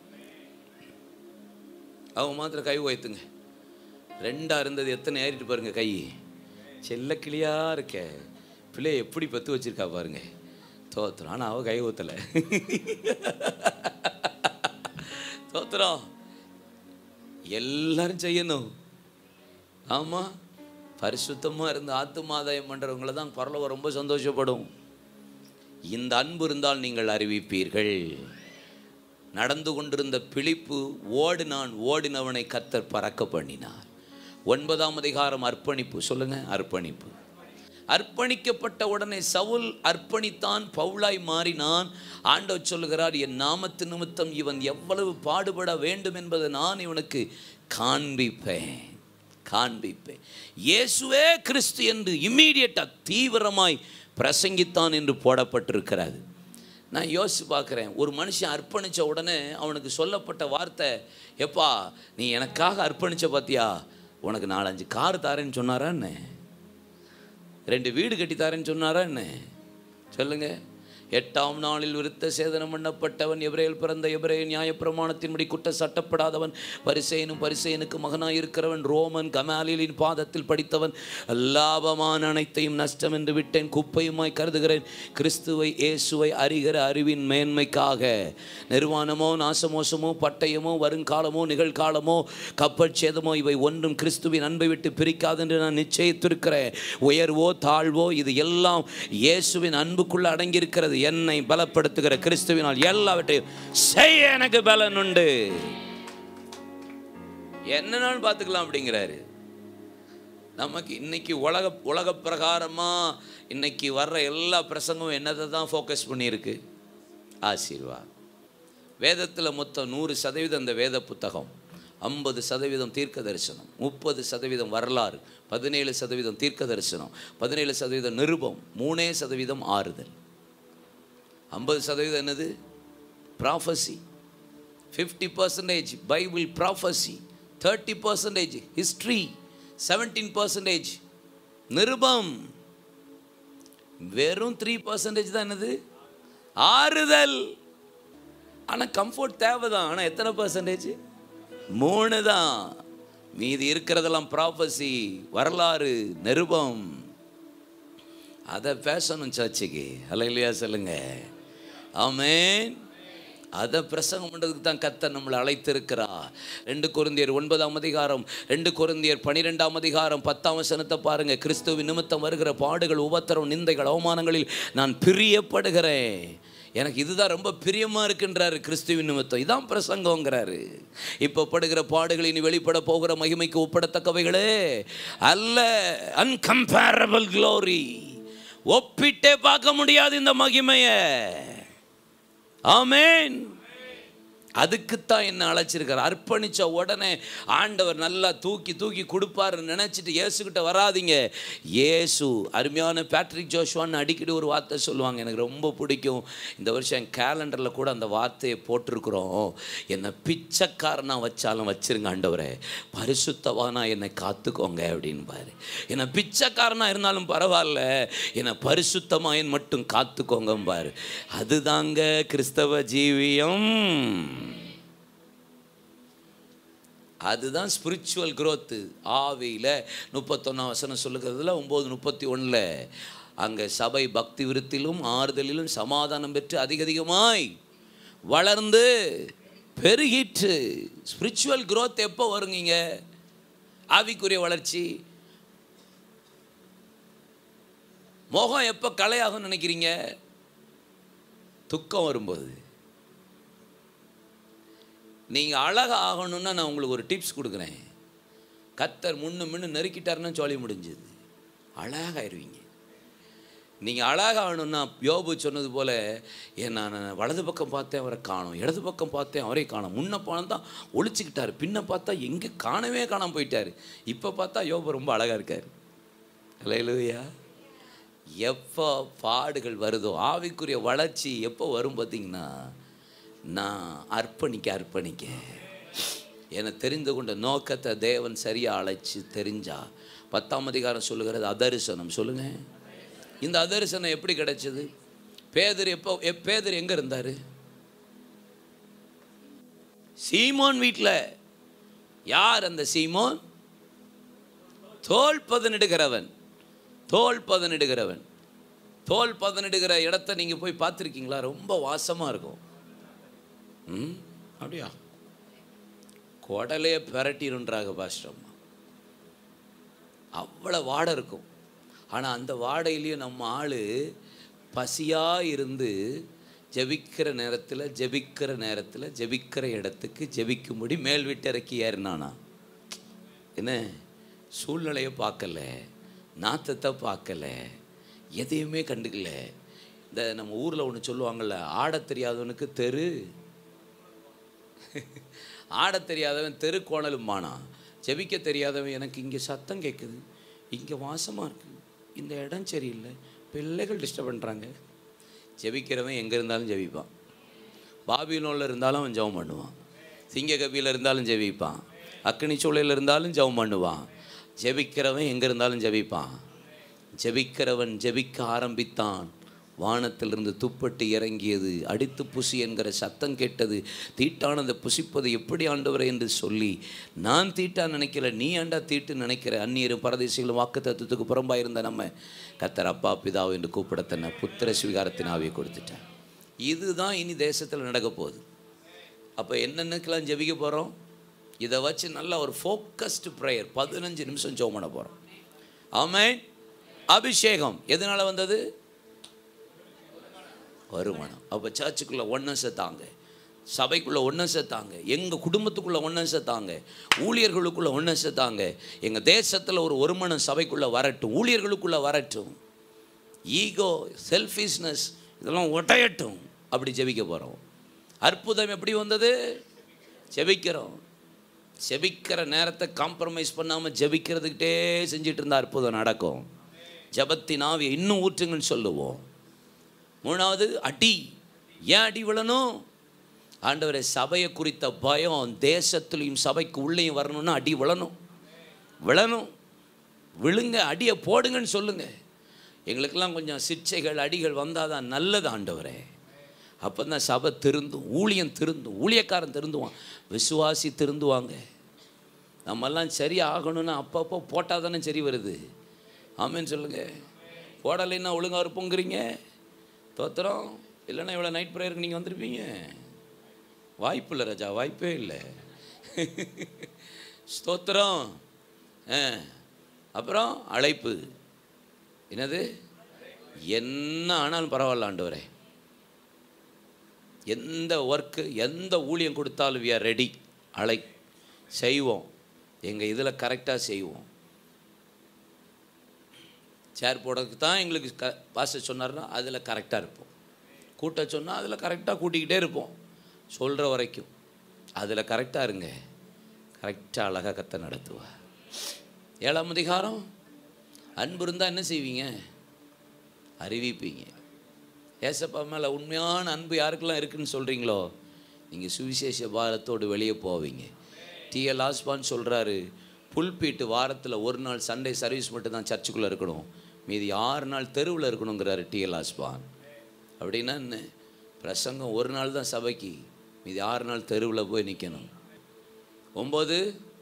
அவங்க மாத்திரம் கை உயர்த்துங்க ரெண்டா இருந்தது எத்தனை ஏறிட்டு பாருங்க கை செல்ல கிளியா இருக்க பிள்ளை எப்படி பத்து வச்சிருக்கா பாருங்க தோத்துறோம் ஆனால் அவ கை ஊத்தலை தோத்துறோம் எல்லாரும் செய்யணும் ஆமாம் பரிசுத்தமாக இருந்து ஆத்துமாதாயம் பண்ணுறவங்கள தான் பரலோகம் ரொம்ப சந்தோஷப்படும் இந்த அன்பு இருந்தால் நீங்கள் அறிவிப்பீர்கள் நடந்து கொண்டிருந்த பிழிப்பு ஓடினான் ஓடினவனை கத்தர் பறக்க பண்ணினார் ஒன்பதாம் அதிகாரம் அர்ப்பணிப்பு சொல்லுங்க அர்ப்பணிப்பு அர்ப்பணிக்கப்பட்ட உடனே சவுல் அர்ப்பணித்தான் பவுலாய் மாறினான் ஆண்டவர் சொல்லுகிறார் என் நாமத்து நிமித்தம் இவன் எவ்வளவு பாடுபட வேண்டும் என்பதை நான் இவனுக்கு காண்பிப்பேன் காண்பிப்பேன் இயேசுவே கிறிஸ்து என்று இம்மீடியட்டாக தீவிரமாய் பிரசங்கித்தான் என்று போடப்பட்டிருக்கிறது நான் யோசித்து பார்க்குறேன் ஒரு மனுஷன் அர்ப்பணித்த உடனே அவனுக்கு சொல்லப்பட்ட வார்த்தை எப்பா நீ எனக்காக அர்ப்பணிச்ச பார்த்தியா உனக்கு நாலஞ்சு கார் தாரேன்னு சொன்னாரா என்ன ரெண்டு வீடு கட்டி தாரேன்னு சொன்னாரா என்ன சொல்லுங்க எட்டாம் நாளில் விருத்த சேதனம் பண்ணப்பட்டவன் எபிரேல் பிறந்த எபிரேய நியாயப்பிரமாணத்தின்படி குற்ற சட்டப்படாதவன் பரிசேனும் பரிசேனுக்கு மகனாய் இருக்கிறவன் ரோமன் கமாலிலின் பாதத்தில் படித்தவன் லாபமான அனைத்தையும் நஷ்டம் என்று விட்டேன் குப்பையுமாய் கருதுகிறேன் கிறிஸ்துவை இயேசுவை அறிகிற அறிவின் மேன்மைக்காக நிர்வாணமோ நாசமோசமோ பட்டயமோ வருங்காலமோ நிகழ்காலமோ கப்பல் சேதமோ இவை ஒன்றும் கிறிஸ்துவின் அன்பை விட்டு பிரிக்காது என்று நான் நிச்சயித்திருக்கிறேன் உயர்வோ தாழ்வோ இது எல்லாம் இயேசுவின் அன்புக்குள்ள அடங்கியிருக்கிறது என்னை பலப்படுத்துகிற கிறிஸ்துவினால் எல்லாவற்றையும் செய்ய எனக்கு பலன் உண்டு என்னன்னாலும் பார்த்துக்கலாம் அப்படிங்கிறாரு நமக்கு இன்னைக்கு உலக உலக பிரகாரமாக இன்னைக்கு வர்ற எல்லா பிரசங்கமும் என்னதை தான் ஃபோக்கஸ் பண்ணியிருக்கு ஆசீர்வாத் வேதத்தில் மொத்தம் நூறு சதவீதம் இந்த வேத புத்தகம் ஐம்பது சதவீதம் தீர்க்க தரிசனம் முப்பது சதவீதம் வரலாறு பதினேழு சதவீதம் தீர்க்க தரிசனம் பதினேழு சதவீதம் நிருபம் மூணே சதவீதம் ஆறுதல் ஐம்பது சதவீதம் என்னது prophecy fifty percentage Bible prophecy thirty percentage history seventeen percentage நிருபம் வெறும் த்ரீ பர்சன்டேஜ் தான் என்னது ஆறுதல் ஆனால் கம்ஃபர்ட் தேவை தான் ஆனால் எத்தனை பர்சன்டேஜ் மூணு தான் மீதி இருக்கிறதெல்லாம் ப்ராஃபஸி வரலாறு நிருபம் அதை பேசணும் சர்ச்சுக்கு அல்ல இல்லையா சொல்லுங்க ஆமென் அதை பிரசங்கம் பண்ணுறதுக்கு தான் கத்தர் நம்மளை அழைத்திருக்கிறா ரெண்டு குருந்தியர் ஒன்பதாம் அதிகாரம் ரெண்டு குருந்தியர் பனிரெண்டாம் அதிகாரம் பத்தாம் வசனத்தை பாருங்க கிறிஸ்துவின் நிமித்தம் வருகிற பாடுகள் உபத்திரம் நிந்தைகள் அவமானங்களில் நான் பிரியப்படுகிறேன் எனக்கு இதுதான் ரொம்ப பிரியமாக இருக்குன்றாரு கிறிஸ்துவின் நிமித்தம் இதான் பிரசங்கங்கிறாரு இப்போ படுகிற பாடுகள் இனி வெளிப்பட போகிற மகிமைக்கு ஒப்பிடத்தக்கவைகளே அல்ல அன்கம்பேரபிள் க்ளோரி ஒப்பிட்டே பார்க்க முடியாது இந்த மகிமையை ஆமென் அதுக்குத்தான் என்ன அழைச்சிருக்கார் அர்ப்பணித்த உடனே ஆண்டவர் நல்லா தூக்கி தூக்கி கொடுப்பாருன்னு நினச்சிட்டு இயேசுக்கிட்ட வராதீங்க இயேசு அருமையான பேட்ரிக் ஜோஷ்வான்னு அடிக்கடி ஒரு வார்த்தை சொல்லுவாங்க எனக்கு ரொம்ப பிடிக்கும் இந்த வருஷம் என் கேலண்டரில் கூட அந்த வார்த்தையை போட்டிருக்கிறோம் என்னை பிச்சைக்காரனா வச்சாலும் வச்சிருங்க ஆண்டவரே பரிசுத்தவானா என்னை காத்துக்கோங்க அப்படின்பாரு என்னை பிச்சைக்காரனா இருந்தாலும் பரவாயில்ல என்னை பரிசுத்தமாயன் மட்டும் காத்துக்கோங்கம்பாரு அதுதாங்க கிறிஸ்தவ ஜீவியம் அதுதான் ஸ்பிரிச்சுவல் growth ஆவியில் முப்பத்தொன்னாம் வசனம் சொல்லுகிறதுல ஒம்பது முப்பத்தி ஒன்றில் அங்கே சபை பக்தி விருத்திலும் ஆறுதலிலும் சமாதானம் பெற்று அதிக அதிகமாய் வளர்ந்து பெருகிற்று ஸ்பிரிச்சுவல் growth எப்போ வருங்கீங்க ஆவிக்குரிய வளர்ச்சி முகம் எப்போ கலையாகும்னு நினைக்கிறீங்க துக்கம் வரும்போது நீங்கள் அழகா ஆகணும்னா நான் உங்களுக்கு ஒரு டிப்ஸ் கொடுக்குறேன் கத்தர் முன்னு முன்னு நெருக்கிட்டாருன்னா சொல்லி முடிஞ்சது அழகாயிருவீங்க நீங்கள் அழகாகணும்னா யோபு சொன்னது போல் ஏன் நான் வலது பக்கம் பார்த்தேன் அவரை காணும் இடது பக்கம் பார்த்தேன் அவரை காணும் முன்ன போனால் தான் ஒழிச்சுக்கிட்டாரு பின்ன பார்த்தா எங்கே காணவே காணாம போயிட்டாரு இப்போ பார்த்தா யோபு ரொம்ப அழகாக இருக்கார் இல்லையா எப்போ பாடுகள் வருதோ ஆவிக்குரிய வளர்ச்சி எப்போ வரும் பார்த்தீங்கன்னா நான் அர்ப்பணிக்க அர்ப்பணிக்க என தெரிந்து கொண்ட நோக்கத்தை தேவன் சரியாக அழைச்சி தெரிஞ்சா பத்தாம் அதிகாரம் சொல்லுகிறது அதரிசனம் சொல்லுங்க இந்த அதரிசனம் எப்படி கிடைச்சது பேதர் எப்போ எப் பேதர் எங்கே இருந்தார் சீமோன் வீட்டில் யார் அந்த சீமோன் தோல் பதனிடுகிறவன் தோல் பதனிடுகிறவன் தோல் பதனிடுகிற இடத்த நீங்கள் போய் பார்த்துருக்கீங்களா ரொம்ப வாசமாக இருக்கும் ம் அப்படியா குடலையே பிரட்டிருன்றாங்க பாஸ்டம்மா அவ்வளோ வாடை இருக்கும் ஆனால் அந்த வாடையிலையும் நம்ம ஆள் பசியாக இருந்து ஜெபிக்கிற நேரத்தில் ஜெபிக்கிற நேரத்தில் ஜெபிக்கிற இடத்துக்கு ஜெபிக்கும்படி மேல் விட்டிறக்கி ஏறினானா என்ன சூழ்நிலையை பார்க்கல நாத்தத்தை பார்க்கல எதையுமே கண்டுக்கல இந்த நம்ம ஊரில் ஒன்று சொல்லுவாங்கள்ல ஆடத் தெரியாதவனுக்கு தெரு ஆடத் தெரியாதவன் தெரு கோணலுமானா ஜெபிக்க தெரியாதவன் எனக்கு இங்கே சத்தம் கேட்குது இங்கே வாசமாக இருக்குது இந்த இடம் சரியில்லை பிள்ளைகள் டிஸ்டர்ப் பண்ணுறாங்க ஜெபிக்கிறவன் எங்கே இருந்தாலும் ஜெபிப்பான் பாபிலோனில் இருந்தாலும் அவன் ஜெபம் பண்ணுவான் சிங்ககபியில் இருந்தாலும் ஜெபிப்பான் அக்னி சூளையில் இருந்தாலும் ஜெபம் பண்ணுவான் ஜெபிக்கிறவன் எங்கே இருந்தாலும் ஜெபிப்பான் ஜெபிக்கிறவன் ஜெபிக்க ஆரம்பித்தான் வானத்திலிருந்து துப்பட்டு இறங்கியது அடித்து புசி என்கிற சத்தம் கேட்டது தீட்டானதை புசிப்பது எப்படி ஆண்டவரே என்று சொல்லி நான் தீட்டா நினைக்கல நீ ஆண்டா தீட்டு நினைக்கிற அந்நியரும் பரதேசிகளும் வாக்கு தத்துவத்துக்கு புறம்பாயிருந்த நம்ம கத்தர் அப்பா பிதாவு என்று கூப்பிட தன்னை புத்திர சுவிகாரத்தின் ஆவியை கொடுத்துட்டேன் இதுதான் இனி தேசத்தில் நடக்க போகுது அப்போ என்னென்னக்கெல்லாம் ஜெபிக்க போகிறோம் இதை வச்சு நல்ல ஒரு ஃபோக்கஸ்டு ப்ரேயர் பதினஞ்சு நிமிஷம் ஜெபம் பண்ண போகிறோம் ஆமென் அபிஷேகம் எதனால் வந்தது வருமானம் அப்போ சர்ச்சுக்குள்ளே ஒன்றும் தாங்க சபைக்குள்ளே ஒன்றும் தாங்க எங்கள் குடும்பத்துக்குள்ளே ஒன்றும் தாங்க ஊழியர்களுக்குள்ளே ஒன்றும் தாங்க எங்கள் தேசத்தில் ஒரு ஒருமனம் சபைக்குள்ளே வரட்டும் ஊழியர்களுக்குள்ளே வரட்டும் ஈகோ செல்ஃபிஷ்னஸ் இதெல்லாம் ஒட்டையட்டும் அப்படி ஜெபிக்க போகிறோம் அற்புதம் எப்படி வந்தது ஜெபிக்கிறோம் ஜெபிக்கிற நேரத்தை காம்ப்ரமைஸ் பண்ணாமல் ஜெபிக்கிறதுக்கிட்டே செஞ்சுட்டு இருந்தால் அற்புதம் நடக்கும் ஜபத்தின் ஆவியை இன்னும் ஊற்றுங்கன்னு சொல்லுவோம் மூணாவது அடி ஏன் அடி விழணும் ஆண்டவரை சபையை குறித்த பயம் தேசத்துலேயும் சபைக்கு உள்ளேயும் வரணும்னா அடி விழணும் விழணும் விழுங்க அடியை போடுங்கன்னு சொல்லுங்க எங்களுக்கெல்லாம் கொஞ்சம் சிற்சைகள் அடிகள் வந்தால் தான் நல்லது ஆண்டவரே அப்போ தான் சபை திருந்தும் ஊழியம் திருந்தும் ஊழியக்காரன் திருந்துவான் விசுவாசி திருந்துவாங்க நம்மெல்லாம் சரி ஆகணும்னா அப்பப்போ போட்டால் தானே சரி வருது ஆமேன்னு சொல்லுங்கள் போடலைன்னா ஒழுங்காக இருப்போங்கிறீங்க தோத்திரம் இல்லைன்னா இவ்வளோ நைட் ப்ரேயருக்கு நீங்கள் வந்திருப்பீங்க வாய்ப்பு இல்லை ராஜா வாய்ப்பே இல்லை ஸ்தோத்திரம் ஆ அப்புறம் அழைப்பு என்னது என்ன ஆனாலும் பரவாயில்ல ஆண்டவரே எந்த ஒர்க்கு எந்த ஊழியம் கொடுத்தாலும் வி ஆர் ரெடி அழை செய்வோம் எங்கள் இதில் கரெக்டாக செய்வோம் சேர் போடுறதுக்கு தான் எங்களுக்கு க பாஸ்டர் சொன்னார்னா அதில் கரெக்டாக இருப்போம் கூட்ட சொன்னால் அதில் கரெக்டாக கூட்டிக்கிட்டே இருப்போம் சொல்கிற வரைக்கும் அதில் கரெக்டாக இருங்க கரெக்டாக அழகாக கத்த நடத்துவா ஏழாம் அதிகாரம் அன்பு இருந்தால் என்ன செய்வீங்க அறிவிப்பீங்க ஏசப்பா மேலே உண்மையான அன்பு யாருக்கெல்லாம் இருக்குன்னு சொல்கிறீங்களோ நீங்கள் சுவிசேஷ பாரத்தோடு வெளியே போவீங்க டிஎல் ஆஸ்பான் சொல்கிறாரு புல்பீட்டு வாரத்தில் ஒரு நாள் சண்டே சர்வீஸ் மட்டும் தான் சர்ச்சுக்குள்ளே இருக்கணும் மீதி ஆறு நாள் தெருவில் இருக்கணுங்கிறாரு டிஎல் ஆஸ்பான் அப்படின்னா என்ன பிரசங்கம் ஒரு நாள் தான் சபைக்கு மீதி ஆறு நாள் தெருவில் போய் நிற்கணும் ஒம்பது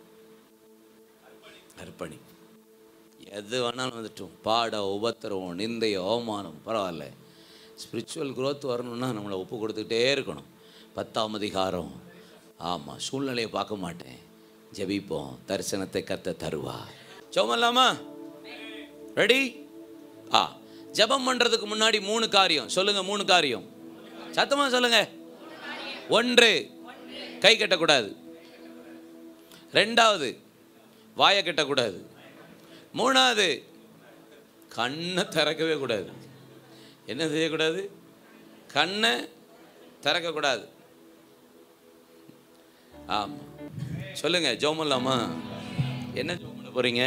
அர்ப்பணி எது வேணாலும் வந்துட்டும் பாட உபத்திரவம் நிந்தை அவமானம் பரவாயில்ல ஸ்பிரிச்சுவல் growth வரணும்னா நம்மளை ஒப்பு கொடுத்துக்கிட்டே இருக்கணும் பத்தாம் அதிகாரம் ஆமாம் சூழ்நிலையை பார்க்க மாட்டேன் ஜெபிப்போம் தரிசனத்தை கத்த தருவா சோமல்லாமா ரெடி ஆ ஜெபம் பண்ணுறதுக்கு முன்னாடி மூணு காரியம் சொல்லுங்க மூணு காரியம் சத்தமா சொல்லுங்க ஒன்று கை கட்டக்கூடாது ரெண்டாவது வாயை கட்டக்கூடாது மூணாவது கண்ணை திறக்கவே கூடாது என்ன செய்யக்கூடாது கண்ணை திறக்கக்கூடாது ஆமாம் சொல்லுங்க ஜோமல்லாமா என்ன ஜோம் பண்ண போறீங்க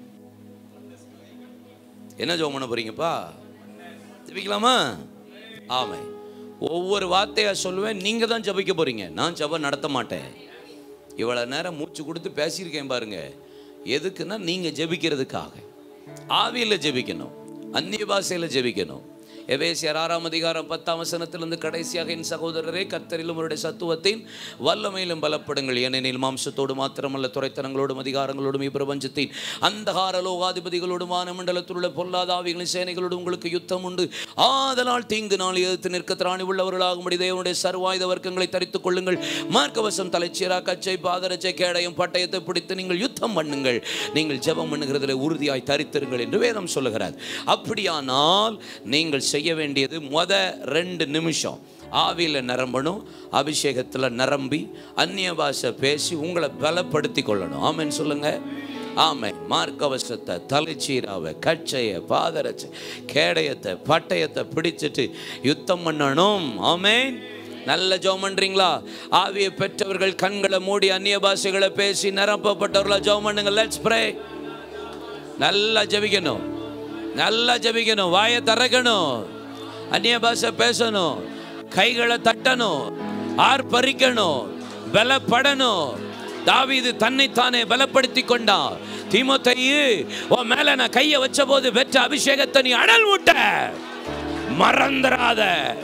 என்ன ஜோம் பண்ண போறீங்கப்பா ஜபிக்கலாமா ஆமை ஒவ்வொரு வார்த்தையா சொல்லுவேன் நீங்க தான் ஜபிக்க போறீங்க நான் ஜபம் நடத்த மாட்டேன் இவ்வளவு நேரம் மூச்சு கொடுத்து பேசியிருக்கேன் பாருங்க எதுக்குன்னா நீங்க ஜெபிக்கிறதுக்காக ஆவியில் ஜெபிக்கணும் அந்நிய பாஷையில் ஜெபிக்கணும் எபேசியர் ஆறாம் அதிகாரம் பத்தாம் வசனத்திலிருந்து கடைசியாக என் சகோதரரே கர்த்தரிலும் அவருடைய சத்துவத்தின் வல்லமையிலும் பலப்படுங்கள் ஏனெனில் மாம்சத்தோடு மாத்திரமல்ல துறைத்தனங்களோடும் அதிகாரங்களோடும் இப்பிரபஞ்சத்தின் அந்தகார லோகாதிபதிகளோடும் வானமண்டலத்தில் உள்ள பொல்லாத ஆவிகளின் சேனைகளோடும் உங்களுக்கு யுத்தம் உண்டு ஆதலால் தீங்கு நாள் எதிர்த்து நிற்க திராணி உள்ளவர்களாகும்படி தேவனுடைய சர்வாயுத வர்க்கங்களை தரித்துக் கொள்ளுங்கள் மார்க்கவசம் தலைச்சீரா கச்சை பாதரச்சை கேடயம் பட்டயத்தை பிடித்து நீங்கள் யுத்தம் பண்ணுங்கள் நீங்கள் ஜெபம் பண்ணுகிறதுல உறுதியாய் தரித்திருங்கள் என்று வேதம் சொல்லுகிறார் அப்படியானால் நீங்கள் செய்ய வேண்டியது மொத ரெண்டு நிமிஷம் ஆவியில் நிரம்பணும் அபிஷேகத்தில் நிரம்பி அந்நிய பாஷை பேசி உங்களை பலப்படுத்தி கொள்ளணும் ஆமென் சொல்லுங்க ஆமென் மார்க்கவசத்தை தலைச்சீராவை கச்சையை பாதரச்சை கேடயத்தை பட்டயத்தை பிடிச்சிட்டு யுத்தம் பண்ணணும் ஆமென் நல்ல ஜெபம் பண்றீங்களா ஆவியை பெற்றவர்கள் கண்களை மூடி அந்நிய பாஷைகளை பேசி நிரப்பப்பட்டவர்களா ஜெபம் பண்ணுங்க லெட்ஸ் ப்ரே நல்லா ஜெபிக்கணும் நல்லா ஜெபிக்கணும் வாயை திறக்கணும் அந்நிய பாஷை பேசணும் கைகளை தட்டணும் ஆர்ப்பரிக்கணும் பலப்படணும் தாவீது தன்னைத்தானே பலப்படுத்தி கொண்டான் தீமோத்தேயு உன் மேல நான் கையை வச்ச போது பெற்ற அபிஷேகத்தை நீ அனல் விட்ட மறந்துடாத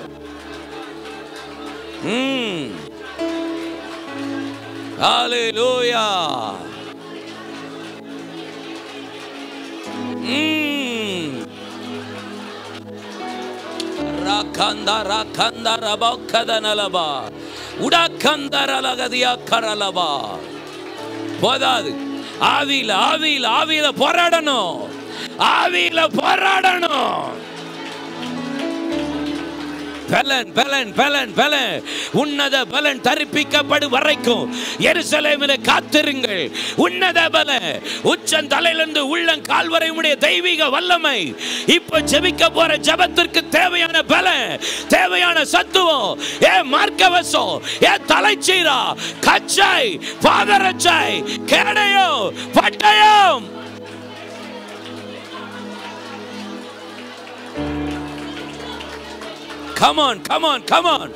ம் ஹalleluya ம் ராக்கந்த ராக்கந்த ரபக்கதனலபா உடக்கந்தரலகதியா கரலபா போதாது ஆவியில ஆவியில ஆவியில போராடணும் ஆவியில போராடணும் பலன் பலன் பலன் பலன் உன்னத பலன் தரிப்பிக்கப்படும் வரைக்கும் எருசலேமில் காத்திருங்கள் உன்னத பலன் உச்சன் தலையிலிருந்து உள்ளம் கால்வரை உடைய தெய்வீக வல்லமை இப்ப ஜெபிக்க போற ஜெபத்திற்கு தேவையான பலன் தேவையான சத்துவம் ஏ மார்க்கவசம் ஏ தலைச்சீரா கச்சை பாதரச்சை கேடயம் பட்டயம் Come on, come on, come on.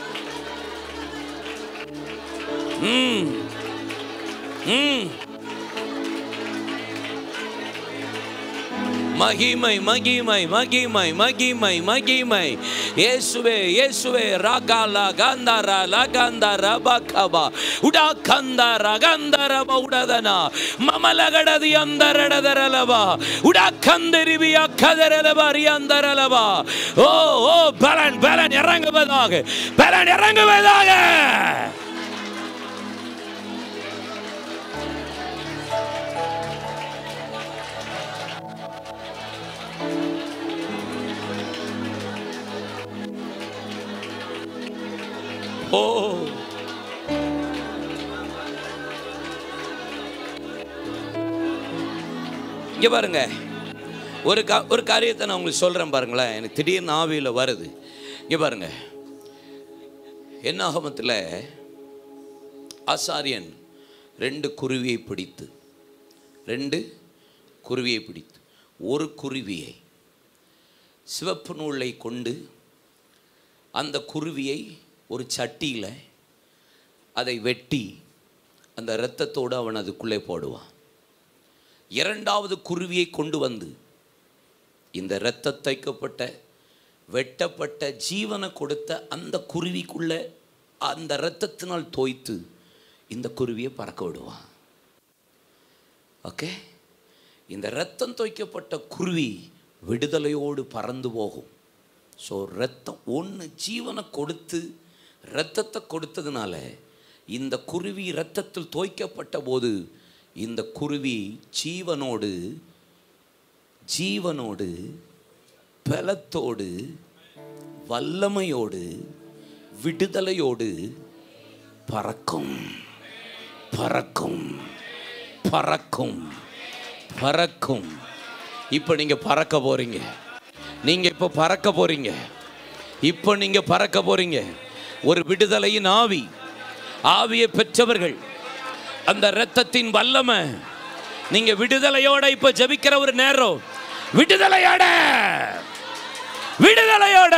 Mm. Mm. மகிமை மகிமை மகிமை மகிமை மகிமை இயேசுவே இயேசுவே ராகாலா காந்தாரா லகாந்தாரா பக்கபா உடா கந்தாரா கந்தரப உடதனா மமலகடதி அந்தரடதரலபா உடா கந்தரிபியா கதரலபா ரியந்தரலபா ஓ ஓ பலன் பலன் இறங்குவதாக பலன் இறங்குவதாக ஓ இங்க பாருங்க ஒரு கா ஒரு காரியத்தை நான் உங்களுக்கு சொல்றேன் பாருங்களேன் எனக்கு திடீர்னு ஆவியில் வருது இங்க பாருங்க என்னாகமத்தில் ஆசாரியன் ரெண்டு குருவியை பிடித்து ரெண்டு குருவியை பிடித்து ஒரு குருவியை சிவப்பு நூலை கொண்டு அந்த குருவியை ஒரு சட்டியில் அதை வெட்டி அந்த இரத்தத்தோடு அவன் அதுக்குள்ளே போடுவான் இரண்டாவது குருவியை கொண்டு வந்து இந்த இரத்த தைக்கப்பட்ட வெட்டப்பட்ட ஜீவனை கொடுத்த அந்த குருவிக்குள்ளே அந்த இரத்தத்தினால் தோய்த்து இந்த குருவியை பறக்க விடுவான் ஓகே இந்த இரத்தம் தோய்க்கப்பட்ட குருவி விடுதலையோடு பறந்து போகும் ஸோ ரத்தம் ஒன்று ஜீவனை கொடுத்து இரத்தத்தை கொடுத்ததுனால இந்த குருவி இரத்தத்தில் தோய்க்கப்பட்ட போது இந்த குருவி ஜீவனோடு ஜீவனோடு பலத்தோடு வல்லமையோடு விடுதலையோடு பறக்கும் பறக்கும் பறக்கும் பறக்கும் இப்போ நீங்க பறக்க போறீங்க நீங்க இப்போ பறக்க போறீங்க இப்போ நீங்க பறக்க போறீங்க ஒரு விடுதலையின் ஆவி ஆவியை பெற்றவர்கள் அந்த இரத்தத்தின் வல்லமை நீங்க விடுதலையோட இப்ப ஜெபிக்கிற ஒரு நேரம் விடுதலையோட விடுதலையோட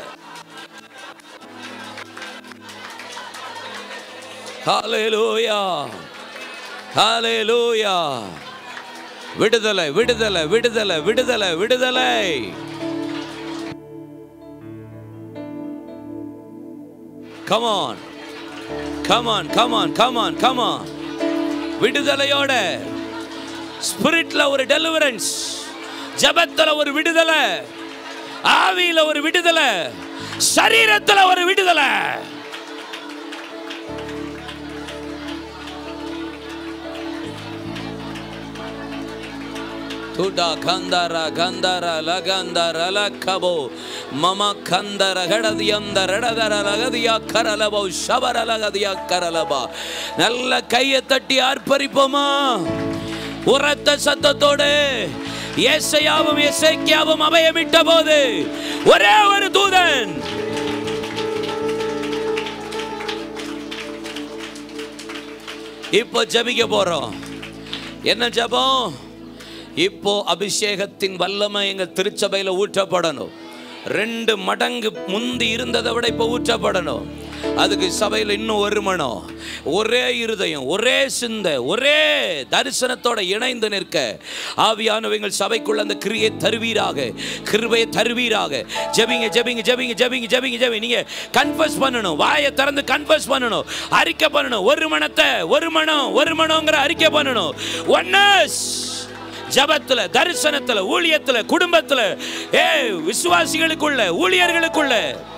ஹalleluya ஹalleluya விடுதலை விடுதலை விடுதலை விடுதலை விடுதலை come on come on come on come on come on விடுதலையோட ஸ்பிரிட்ல ஒரு டெலிவரன்ஸ் ஜபத்துல ஒரு விடுதலை ஆவியில ஒரு விடுதலை சரீரத்துல ஒரு விடுதலை ತುಡಾ ಕಂದರ ಗಂಧರ ಲಗಂಧರ ಲಕ್ಕಬೋ ಮಮ ಕಂದರ ಗಡದಿಯಂದ ರಡದರ ಲಗದಿಯ ಕರಲಬೋ ಶಬರ ಲಗದಿಯ ಕರಲಬ நல்ல கையை தட்டி ஆர்ப்பரிப்போமா உரத்த சத்தத்தோடு ஏசையாவும் எசேக்கியாவும் அபயமிட்ட போது ஒரே ஒரு தூதன் இப்போ ஜெபிக்க போறோம் என்ன ஜெபம் இப்போ அபிஷேகத்தின் வல்லமை எங்க திருச்சபையில ஊற்றப்படணும் ரெண்டு மடங்கு முந்தி இருந்ததை விட இப்போ ஊற்றப்படணும் அதுக்கு சபையில் இன்னும் ஒரு மனம் ஒரே இருதயம் ஒரே சிந்தை ஒரே தரிசனத்தோட இணைந்து நிற்க ஆவியானவங்கள் சபைக்குள்ள அந்த கிரியை தருவீராக கிருபையை தருவீராக ஜெபிங்க ஜெபிங்க ஜெபிங்க ஜெபிங்க ஜெபிங்க ஜெபி நீங்க கன்ஃபஸ் பண்ணணும் வாயை திறந்து கன்ஃபஸ் பண்ணணும் அறிக்கை பண்ணணும் ஒரு மனத்தை ஒரு மனம் ஒரு மனங்கிற அறிக்கை பண்ணணும் ஒன்னஸ் ஜபத்துல தரிசனத்துல ஊழியத்துல குடும்பத்துல ஏ விசுவாசிகளுக்குள்ள ஊழியர்களுக்குள்ள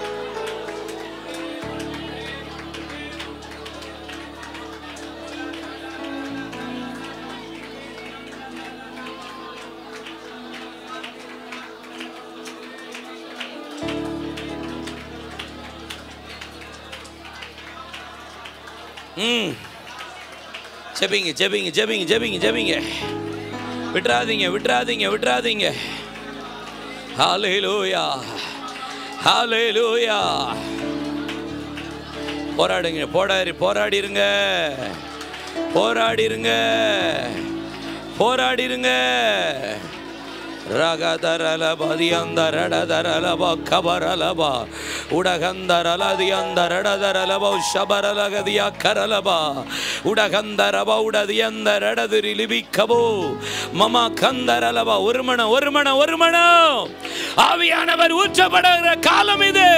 ம் ஜெபிங்க ஜெபிங்க ஜெபிங்க ஜெபிங்க ஜெபிங்க விட்டுறாதீங்க விட்டுறாதீங்க விட்டுறாதீங்க ஹalleluya ஹalleluya போராடுங்க போராடி போராடிருங்க போராடிருங்க போராடிருங்க ರಗದರಲಬದಿಯಂದರಡದರಲಬ ಕಬರಲಬ ಉಡಗಂದರಲದಿಯಂದರಡದರಲಬ ಶಬರಲಗದಿಯ ಕರಲಬ ಉಡಗಂದರಬ உடதியந்தரடதிரிலிபிக்கபோ மம கந்தரலப ஒரு மணம் ஒரு மணம் ஒரு மணம் ஆவியானவர் ஊற்றப்படுகிற காலம் இது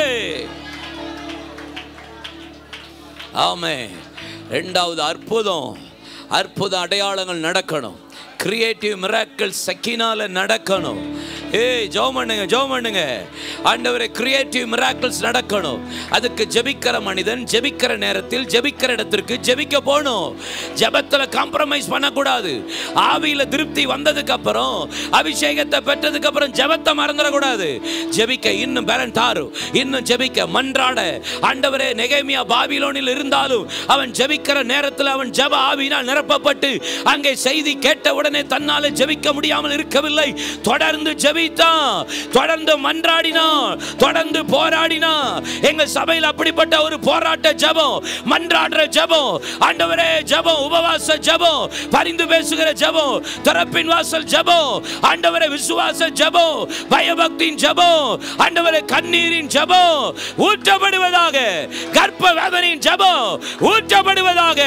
ஆமே ரெண்டாவது அற்புதம் அற்புத அடையாளங்கள் நடக்கணும் கிரியேட்டிவ் மிராக்கிள் சக்கினால நடக்கணும் ஏய் ஜோம் பண்ணுங்க ஜோம் பண்ணுங்க ஆண்டவரே கிரியேட்டிவ் மிராக்கிள்ஸ் நடக்கணும் அதுக்கு ஜெபிக்கிற மனிதன் ஜெபிக்கிற நேரத்தில் ஜெபிக்கிற இடத்திற்கு ஜெபிக்க போகணும் ஜெபத்துல காம்ப்ரமைஸ் பண்ணக்கூடாது ஆவியில திருப்தி வந்ததுக்கு அப்புறம் அபிஷேகத்தை பெற்றதுக்கு அப்புறம் ஜெபத்தை மறந்துடக்கூடாது ஜெபிக்க இன்னும் பேரன் தாரு இன்னும் ஜெபிக்க மன்றாட ஆண்டவரே நெகேமியா பாபிலோனில் இருந்தாலும் அவன் ஜெபிக்கிற நேரத்தில் அவன் ஜெப ஆவியினால் நிரப்பப்பட்டு அங்கே செய்தி கேட்ட உடனே தன்னால ஜெபிக்க முடியாமல் இருக்கவில்லை தொடர்ந்து ஜெபித்தான் தொடர்ந்து மன்றாடினா ஜெபித்தோம் தொடர்ந்து போராடினோம் எங்க சபையில் அப்படிப்பட்ட ஒரு போராட்ட ஜெபம் மன்றாடுற ஜெபம் ஆண்டவரே ஜெபம் உபவாச ஜெபம் பரிந்து பேசுகிற ஜெபம் திறப்பின் வாசல் ஜெபம் ஆண்டவரே விசுவாச ஜெபம் பயபக்தியின் ஜெபம் ஆண்டவரே கண்ணீரின் ஜெபம் ஊற்றப்படுவதாக கர்ப்ப வேதனையின் ஜெபம் ஊற்றப்படுவதாக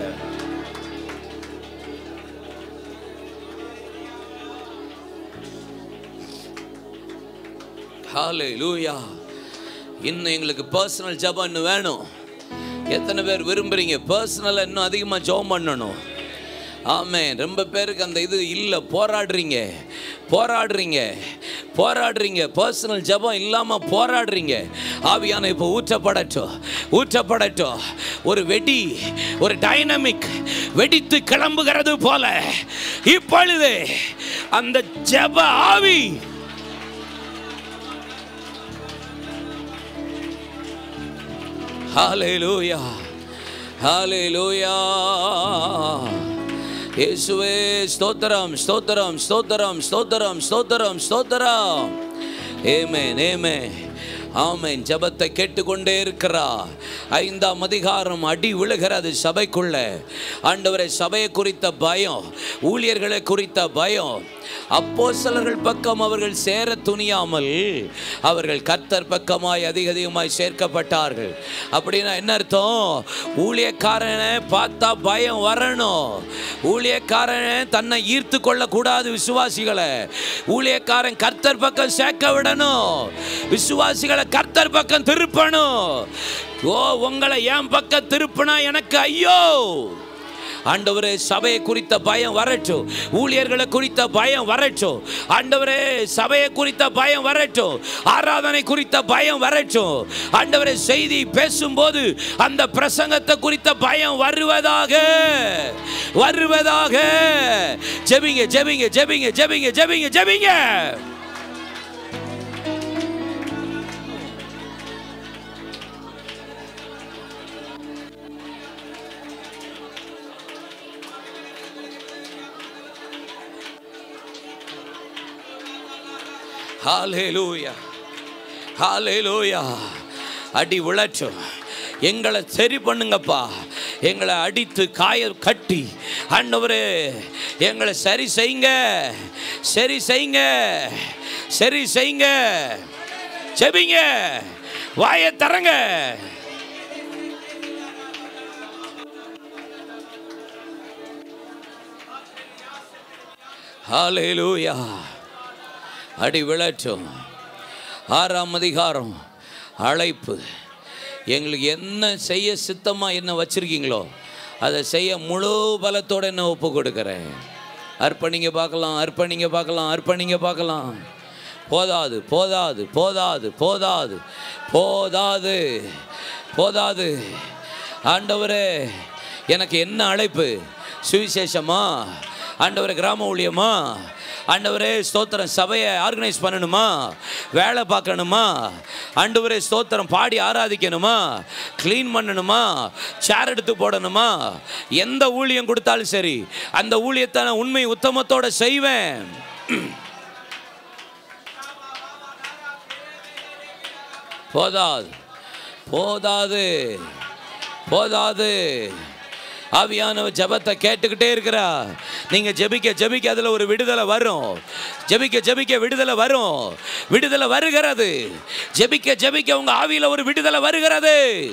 ஹalleluya இன்னும் எங்களுக்கு பர்சனல் ஜெபம் இன்னும் வேணும் எத்தனை பேர் விரும்புறீங்க பர்சனலாக இன்னும் அதிகமாக ஜெபம் பண்ணணும் ஆமென் ரொம்ப பேருக்கு அந்த இது இல்லை போராடுறீங்க போராடுறீங்க போராடுறீங்க பர்சனல் ஜெபம் இல்லாமல் போராடுறீங்க ஆவியான இப்போ ஊற்றப்படட்டும் ஊற்றப்படட்டும் ஒரு வெடி ஒரு டைனமிக் வெடித்து கிளம்புகிறது போல இப்பொழுது அந்த ஜெப ஆவி ஹalleluya ஹalleluya இயேசுவே ஸ்தோத்திரம் ஸ்தோத்திரம் ஸ்தோத்திரம் ஸ்தோத்திரம் ஸ்தோத்திரம் ஸ்தோத்திரம் ஏமேன் ஏமேன் ஆமென் ஜெபத்தை கேட்டுக்கொண்டே இருக்கிறா ஐந்தாம் அதிகாரம் அடி விழுகிறது சபைக்குள்ள ஆண்டவரை சபையை குறித்த பயம் ஊழியர்களை குறித்த பயம் அப்போஸ்தலர்கள் பக்கம் அவர்கள் சேர துணியாமல் அவர்கள் கர்த்தர் பக்கமாய் அதிக அதிகமாய் சேர்க்கப்பட்டார்கள் அப்படின்னா என்ன அர்த்தம் ஊழியக்காரனை பார்த்தா பயம் வரணும் ஊழியக்காரனை தன்னை ஈர்த்து கொள்ளக்கூடாது விசுவாசிகளை ஊழியக்காரன் கர்த்தர் பக்கம் சேர்க்க விடணும் விசுவாசிகளை கர்த்தர் பக்கம் திருப்பணும் ஓ உங்களை என் பக்கம் திருப்பினா எனக்கு ஐயோ ஆண்டவரே சபையை குறித்த பயம் வரட்டும் ஊழியர்களை குறித்த பயம் வரட்டும் ஆண்டவரே சபையை குறித்த பயம் வரட்டும் ஆராதனை குறித்த பயம் வரட்டும் ஆண்டவரே செய்தி பேசும்போது அந்த பிரசங்கத்தை குறித்த பயம் வருவதாக வருவதாக ஜெபிங்க ஜெபிங்க ஜெபிங்க ஜெபிங்க ஜெபிங்க ஜெபிங்க ஹalleluya ஹalleluya அடி விழட்டும் எங்களை சரி பண்ணுங்கப்பா எங்களை அடித்து காய கட்டி ஆண்டவரே எங்களை சரி செய்யுங்க சரி செய்யுங்க சரி செய்யுங்க செபிங்க வாயை தரங்க ஹalleluya அடி விழட்டும் ஆறாம் அதிகாரம் அழைப்பு எங்களுக்கு என்ன செய்ய சித்தமாக என்ன வச்சிருக்கீங்களோ அதை செய்ய முழு பலத்தோடு என்ன ஒப்பு கொடுக்குறேன் அர்ப்பணிங்க பார்க்கலாம் அர்ப்பணிங்க பார்க்கலாம் அர்ப்பணிங்க பார்க்கலாம் போதாது போதாது போதாது போதாது போதாது போதாது ஆண்டவரே எனக்கு என்ன அழைப்பு சுவிசேஷமா ஆண்டவரே கிராம ஊழியமா ஆண்டவரே ஸ்தோத்திரம் சபையை ஆர்கனைஸ் பண்ணணுமா வேலை பார்க்கணுமா ஆண்டவரே ஸ்தோத்திரம் பாடி ஆராதிக்கணுமா க்ளீன் பண்ணணுமா சேர் எடுத்து போடணுமா எந்த ஊழியம் கொடுத்தாலும் சரி அந்த ஊழியத்தை நான் உண்மை உத்தமத்தோட செய்வேன் போதாது போதாது போதாது ஆவியானவர் ஜெபத்தை கேட்டுக்கிட்டே இருக்கிறா நீங்க ஜெபிக்க ஜெபிக்க அதுல ஒரு விடுதலை வரும் ஜெபிக்க ஜெபிக்க விடுதலை வரும் விடுதலை வருகிறது ஜெபிக்க ஜெபிக்க உங்க ஆவியில ஒரு விடுதலை வருகிறது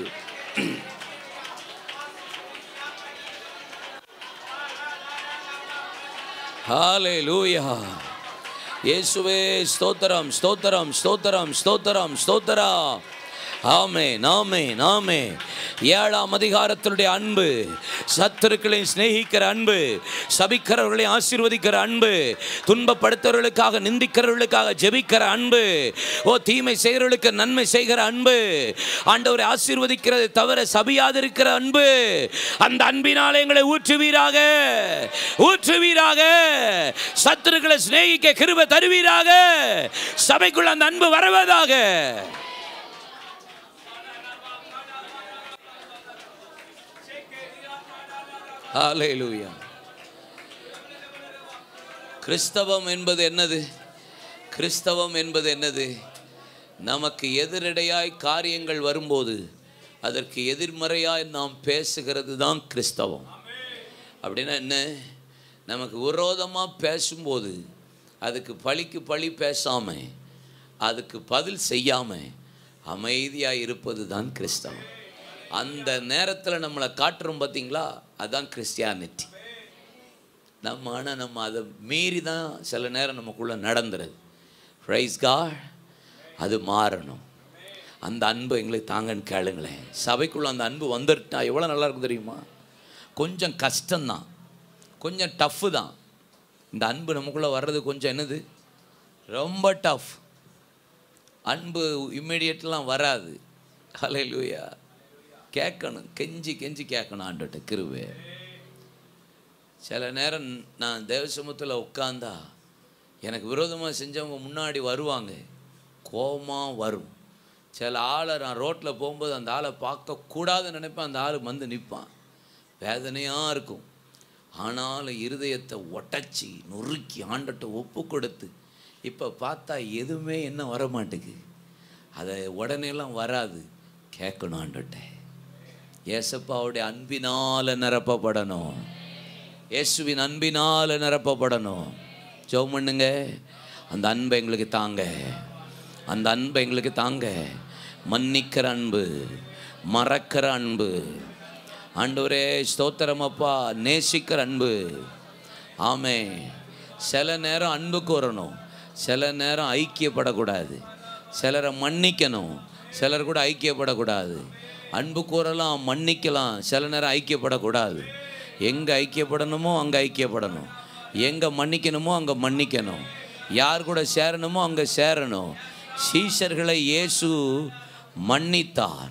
ஹalleluya இயேசுவே ஸ்தோத்திரம் ஸ்தோத்திரம் ஸ்தோத்திரம் ஸ்தோத்திரம் ஸ்தோத்திரம் ஆமே நாமே நாமே ஏழாம் அதிகாரத்தினுடைய அன்பு சத்துருக்களை சிநேகிக்கிற அன்பு சபிக்கிறவர்களை ஆசீர்வதிக்கிற அன்பு துன்பப்படுத்துறவர்களுக்காக நிந்திக்கிறவர்களுக்காக ஜெபிக்கிற அன்பு ஓ தீமை செய்கிறவர்களுக்கு நன்மை செய்கிற அன்பு ஆண்டவரை ஆசீர்வதிக்கிறதை தவிர சபியாதிருக்கிற அன்பு அந்த அன்பினாலே எங்களை ஊற்றுவீராக ஊற்றுவீராக சத்துருக்களை சிநேகிக்க கிருபை தருவீராக சபைக்குள்ள அந்த அன்பு வரவதாக ஹalleluya கிறிஸ்தவம் என்பது என்னது கிறிஸ்தவம் என்பது என்னது நமக்கு எதிரடையாய் காரியங்கள் வரும்போது அதற்கு எதிர்மறையாய் நாம் பேசுகிறது தான் கிறிஸ்தவம் அப்படின்னா என்ன நமக்கு விரோதமாக பேசும்போது அதுக்கு பழிக்கு பழி பேசாமல் அதுக்கு பதில் செய்யாமல் அமைதியாக இருப்பது தான் கிறிஸ்தவம் அந்த நேரத்தில் நம்மளை காட்டுறோம் பார்த்தீங்களா அதுதான் கிறிஸ்டியானிட்டி நம்ம ஆனால் நம்ம அதை மீறி தான் சில நேரம் நமக்குள்ளே நடந்துருது ரைஸ் காட் அது மாறணும் அந்த அன்பு எங்களுக்கு தாங்கன்னு கேளுங்களேன் சபைக்குள்ளே அந்த அன்பு வந்துட்டா எவ்வளோ நல்லா இருக்கும் தெரியுமா கொஞ்சம் கஷ்டம்தான் கொஞ்சம் டஃப்பு தான் இந்த அன்பு நமக்குள்ளே வர்றது கொஞ்சம் என்னது ரொம்ப டஃப் அன்பு இம்மிடியட்லாம் வராது ஹலே லூயா கேட்கணும் கெஞ்சி கெஞ்சி கேட்கணும் ஆண்டுகிட்ட கிருவே சில நேரம் நான் தேவசமத்தில் உட்காந்தா எனக்கு விரோதமாக செஞ்சவங்க முன்னாடி வருவாங்க கோபமாக வரும் சில ஆளை நான் ரோட்டில் போகும்போது அந்த ஆளை பார்க்கக்கூடாதுன்னு நினைப்பேன் அந்த ஆள் வந்து நிற்பான் வேதனையாக இருக்கும் ஆனாலும் இருதயத்தை ஒட்டச்சி நொறுக்கி ஆண்டட்ட ஒப்பு கொடுத்து இப்போ பார்த்தா எதுவுமே என்ன வர மாட்டேங்குது அதை உடனேலாம் வராது கேட்கணும் ஆண்டட்ட ஏசப்பாவுடைய அன்பினால் நிரப்பப்படணும் இயேசுவின் அன்பினால் நிரப்பப்படணும் ஜெபம் பண்ணுங்க அந்த அன்பை எங்களுக்கு தாங்க அந்த அன்பை எங்களுக்கு தாங்க மன்னிக்கிற அன்பு மறக்கிற அன்பு ஆண்டவரே ஸ்தோத்திரம் அப்பா நேசிக்கிற அன்பு ஆமே சில நேரம் அன்புக்கு வரணும் சில நேரம் ஐக்கியப்படக்கூடாது சிலரை மன்னிக்கணும் சிலர் கூட ஐக்கியப்படக்கூடாது அன்பு கூறலாம் மன்னிக்கலாம் சில நேரம் ஐக்கியப்படக்கூடாது எங்கே ஐக்கியப்படணுமோ அங்கே ஐக்கியப்படணும் எங்கே மன்னிக்கணுமோ அங்கே மன்னிக்கணும் யார் கூட சேரணுமோ அங்கே சேரணும் சீஷர்களை இயேசு மன்னித்தார்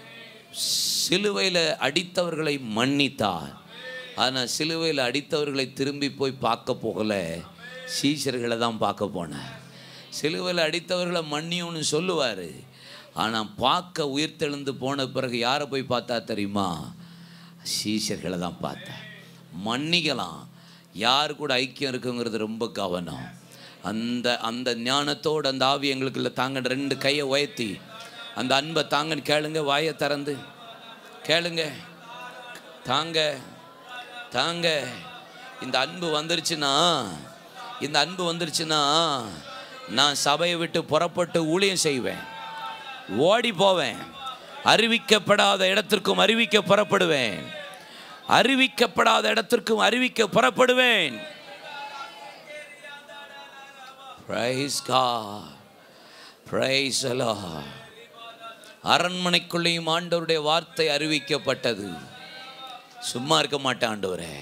சிலுவையில் அடித்தவர்களை மன்னித்தார் ஆனால் சிலுவையில் அடித்தவர்களை திரும்பி போய் பார்க்க போகல சீஷர்களை தான் பார்க்க போனார் சிலுவையில் அடித்தவர்களை மன்னியும்னு சொல்லுவார் ஆனால் பார்க்க உயிர்த்தெழுந்து போன பிறகு யாரை போய் பார்த்தா தெரியுமா சீஷர்களை தான் பார்த்தேன் மன்னிக்கலாம் யார் கூட ஐக்கியம் இருக்குங்கிறது ரொம்ப கவனம் அந்த அந்த ஞானத்தோடு அந்த ஆவி எங்களுக்குள்ள தாங்க ரெண்டு கையை உயர்த்தி அந்த அன்பை தாங்கன்னு கேளுங்க வாயை திறந்து கேளுங்க தாங்க தாங்க இந்த அன்பு வந்துருச்சுன்னா இந்த அன்பு வந்துருச்சுன்னா நான் சபையை விட்டு புறப்பட்டு ஊழியம் செய்வேன் ஓடி போவேன் அறிவிக்கப்படாத இடத்திற்கும் அறிவிக்க புறப்படுவேன் அறிவிக்கப்படாத இடத்திற்கும் அறிவிக்க புறப்படுவேன் Praise God. Praise the Lord. அரண்மனைக்குள்ளேயும் ஆண்டவருடைய வார்த்தை அறிவிக்கப்பட்டது சும்மா இருக்க மாட்டேன் ஆண்டவரே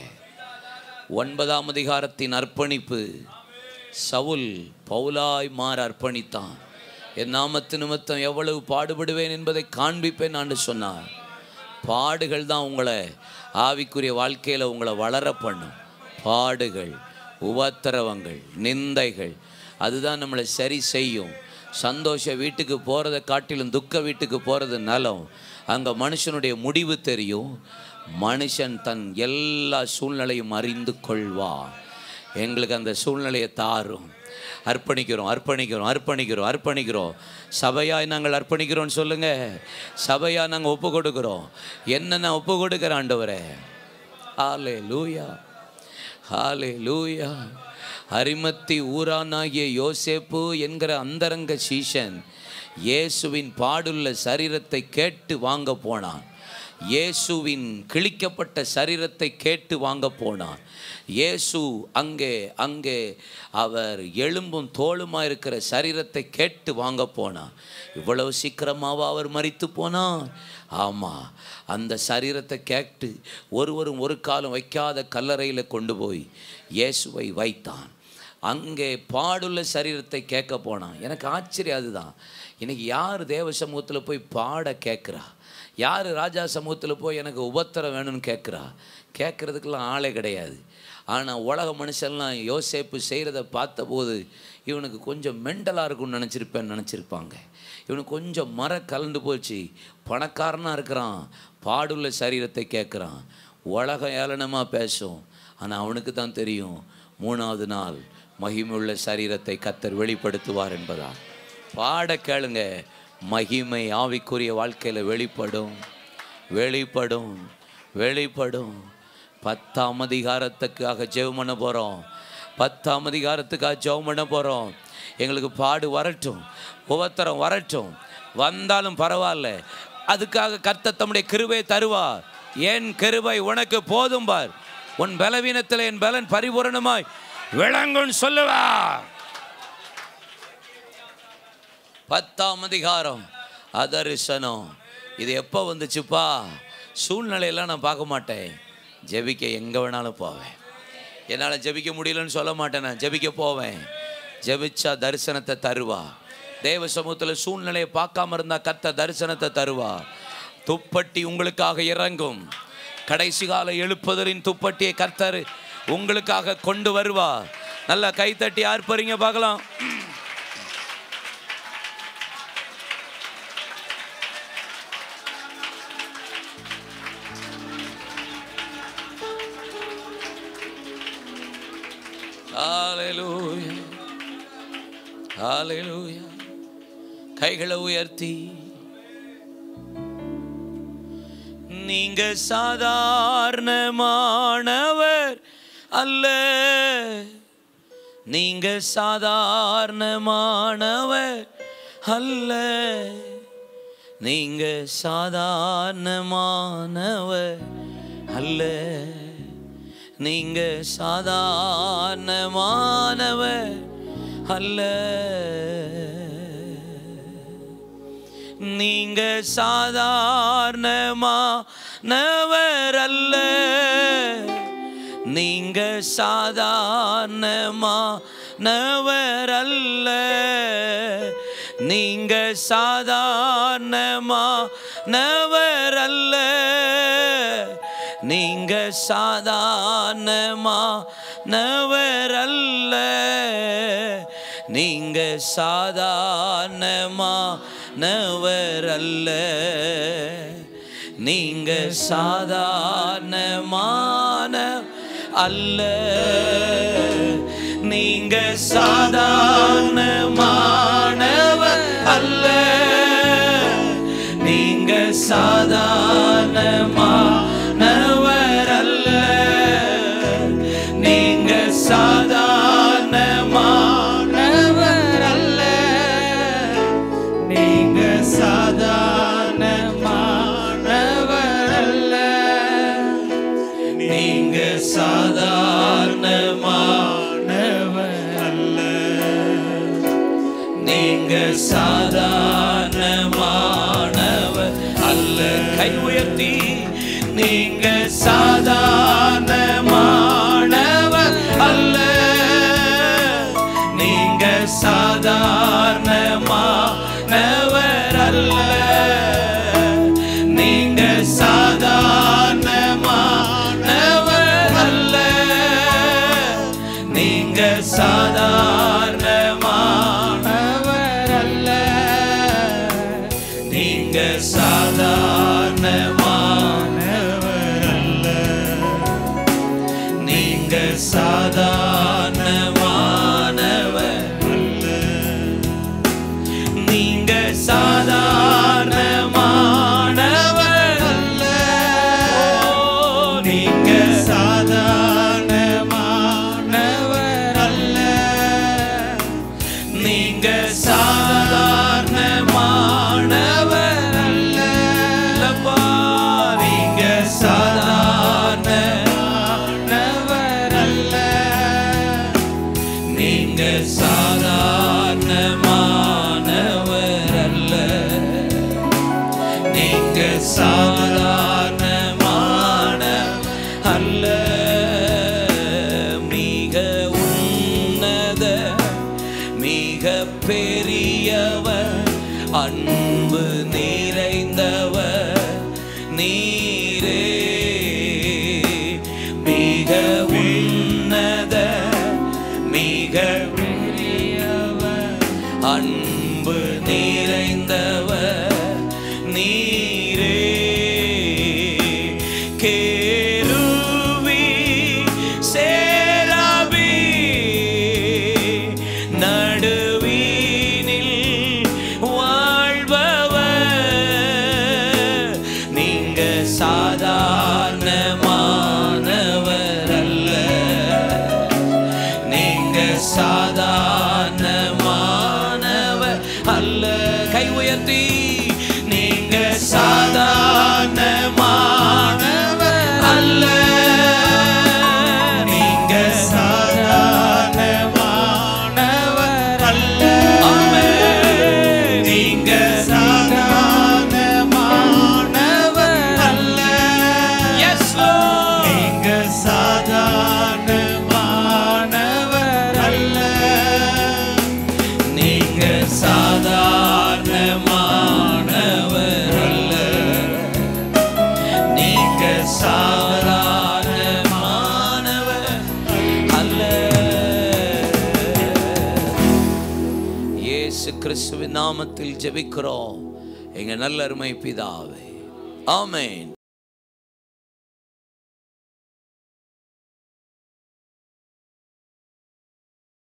ஒன்பதாம் அதிகாரத்தின் அர்ப்பணிப்பு சவுல் பவுலாய் மாற அர்ப்பணித்தான் என் நாமத்து நிமித்தம் எவ்வளவு பாடுபடுவேன் என்பதை காண்பிப்பேன் ஆண்டு சொன்னார் பாடுகள் தான் உங்களை ஆவிக்குரிய வாழ்க்கையில் உங்களை வளர பண்ணும் பாடுகள் உபத்திரவங்கள் நிந்தைகள் அதுதான் நம்மளை சரி செய்யும் சந்தோஷ வீட்டுக்கு போகிறத காட்டிலும் துக்க வீட்டுக்கு போகிறது நலம் அங்கே மனுஷனுடைய முடிவு தெரியும் மனுஷன் தன் எல்லா சூழ்நிலையும் அறிந்து கொள்வான் எங்களுக்கு அந்த சூழ்நிலையை தாரும் அர்ப்பணிக்கிறோம் அர்ப்பணிக்கிறோம் அர்ப்பணிக்கிறோம் அர்ப்பணிக்கிறோம் சபையாய் நாங்கள் அர்ப்பணிக்கிறோம்னு சொல்லுங்க சபையா நாங்கள் ஒப்பு கொடுக்குறோம் என்னென்ன ஒப்பு கொடுக்குற ஆண்டவரே ஹாலே லூயா ஹாலே லூயா அரிமத்தி ஊரானாகிய யோசேப்பு என்கிற அந்தரங்க சீஷன் இயேசுவின் பாடுள்ள சரீரத்தை கேட்டு வாங்க போனான் இயேசுவின் கிழிக்கப்பட்ட சரீரத்தை கேட்டு வாங்க போனான் இயேசு அங்கே அங்கே அவர் எலும்பும் தோளுமா இருக்கிற சரீரத்தை கேட்டு வாங்க போனான் இவ்வளவு சீக்கிரமாவா அவர் மறித்து போனார் ஆமாம் அந்த சரீரத்தை கேட்டு ஒருவரும் ஒரு காலம் வைக்காத கல்லறையில் கொண்டு போய் இயேசுவை வைத்தான் அங்கே பாடுள்ள சரீரத்தை கேட்க போனான் எனக்கு ஆச்சரியம் அதுதான் இன்னைக்கு யார் தேவ சமூகத்தில் போய் பாட கேட்குறா யார் ராஜா சமூகத்தில் போய் எனக்கு உபத்திரம் வேணும்னு கேட்குறா கேட்குறதுக்கெல்லாம் ஆளே கிடையாது ஆனால் உலக மனுஷன்லாம் யோசேப்பு செய்கிறத பார்த்தபோது இவனுக்கு கொஞ்சம் மெண்டலாக இருக்கும்னு நினச்சிருப்பேன்னு நினச்சிருப்பாங்க இவனுக்கு கொஞ்சம் மர கலந்து போச்சு பணக்காரனாக இருக்கிறான் பாடுள்ள சரீரத்தை கேட்குறான் உலகம் ஏளனமாக பேசும் ஆனால் அவனுக்கு தான் தெரியும் மூணாவது நாள் மகிமுள்ள சரீரத்தை கத்தர் வெளிப்படுத்துவார் என்பதா பாட கேளுங்க மகிமை ஆவிக்குரிய வாழ்க்கையில் வெளிப்படும் வெளிப்படும் வெளிப்படும் பத்தாம் அதிகாரத்துக்காக ஜெபம் பண்ண போகிறோம் பத்தாம் அதிகாரத்துக்காக ஜெபம் பண்ண போகிறோம் எங்களுக்கு பாடு வரட்டும் உபத்திரம் வரட்டும் வந்தாலும் பரவாயில்ல அதுக்காக கர்த்தர் தம்முடைய கிருபை தருவார் என் கிருபை உனக்கு போதும் பார் உன் பலவீனத்தில் என் பலன் பரிபூரணமாய் விளங்குன்னு சொல்லுவார் பத்தாம் அதிகாரம் அதரிசனம் இது எப்போ வந்துச்சுப்பா சூழ்நிலையெல்லாம் நான் பார்க்க மாட்டேன் ஜெபிக்க எங்கே வேணாலும் போவேன் என்னால் ஜெபிக்க முடியலன்னு சொல்ல மாட்டேன் நான் ஜெபிக்க போவேன் ஜெபிச்சா தரிசனத்தை தருவா தேவ சமூகத்தில் சூழ்நிலையை பார்க்காம இருந்தால் கத்த தரிசனத்தை தருவா துப்பட்டி உங்களுக்காக இறங்கும் கடைசி கால எழுப்புதலின் துப்பட்டியை கர்த்தர் உங்களுக்காக கொண்டு வருவா நல்லா கைத்தட்டி ஆர்ப்பரிங்க பார்க்கலாம் ஹalleluya ஹalleluya கைகளை உயர்த்தி நீங்க சாதாரணமானவர் அல்ல நீங்க சாதாரணமானவர் அல்ல நீங்க சாதாரணமானவர் அல்ல நீங்க சாதாரணமானவர் அல்ல நீங்க சாதாரணமானவர் அல்ல நீங்க சாதாரணமானவர் அல்ல நீங்க சாதாரணமானவர் அல்ல நீங்க சாதாரணமானவர் அல்ல நீங்க சாதாரணமானவர் அல்ல நீங்க சாதாரணமான அல்ல நீங்க சாதாரணமானவர் அல்ல நீங்க சாதாரணமானவர் அல்ல நீங்க சாதாரணமானவர் அல்ல நீங்க சாதாரணமானவர் அல்ல நீங்க சாதாரணமானவர் அல்ல நீங்க சாதாரணமானவர் அல்ல கை உயர்த்தி நீங்க சாதாரணமானவர் அல்ல நீங்க சாதாரணமானவர் அல்ல நீங்க சாதாரணமானவர் அல்ல நீங்க சாதாரணமானவர் அல்ல நீங்க சாதாரணமானவர் அல்ல நீங்க சாதாரணமானவர் அல்ல நீங்க சாதாரணமானவர் அல்ல நீங்க சாதாரணமானவர் அல்ல நீங்க சாதாரணமானவர் அல்ல இல்லப்பா, நீங்க சாதாரணமானவர் அல்ல நீங்க சாதாரணமானவர் அல்ல நீங்க சாதாரணமான அல்ல மிக உன்னத மிக பெரியவர் அன்பு நிறைந்தவர் நீரே மிக உன்னத மிக பெரியவர் அன்பு நிறைந்தவர் நீரே இயேசு கிறிஸ்துவின் நாமத்தில் ஜெபிக்கிறோம் எங்க நல்ல அருமை பிதாவே ஆமென்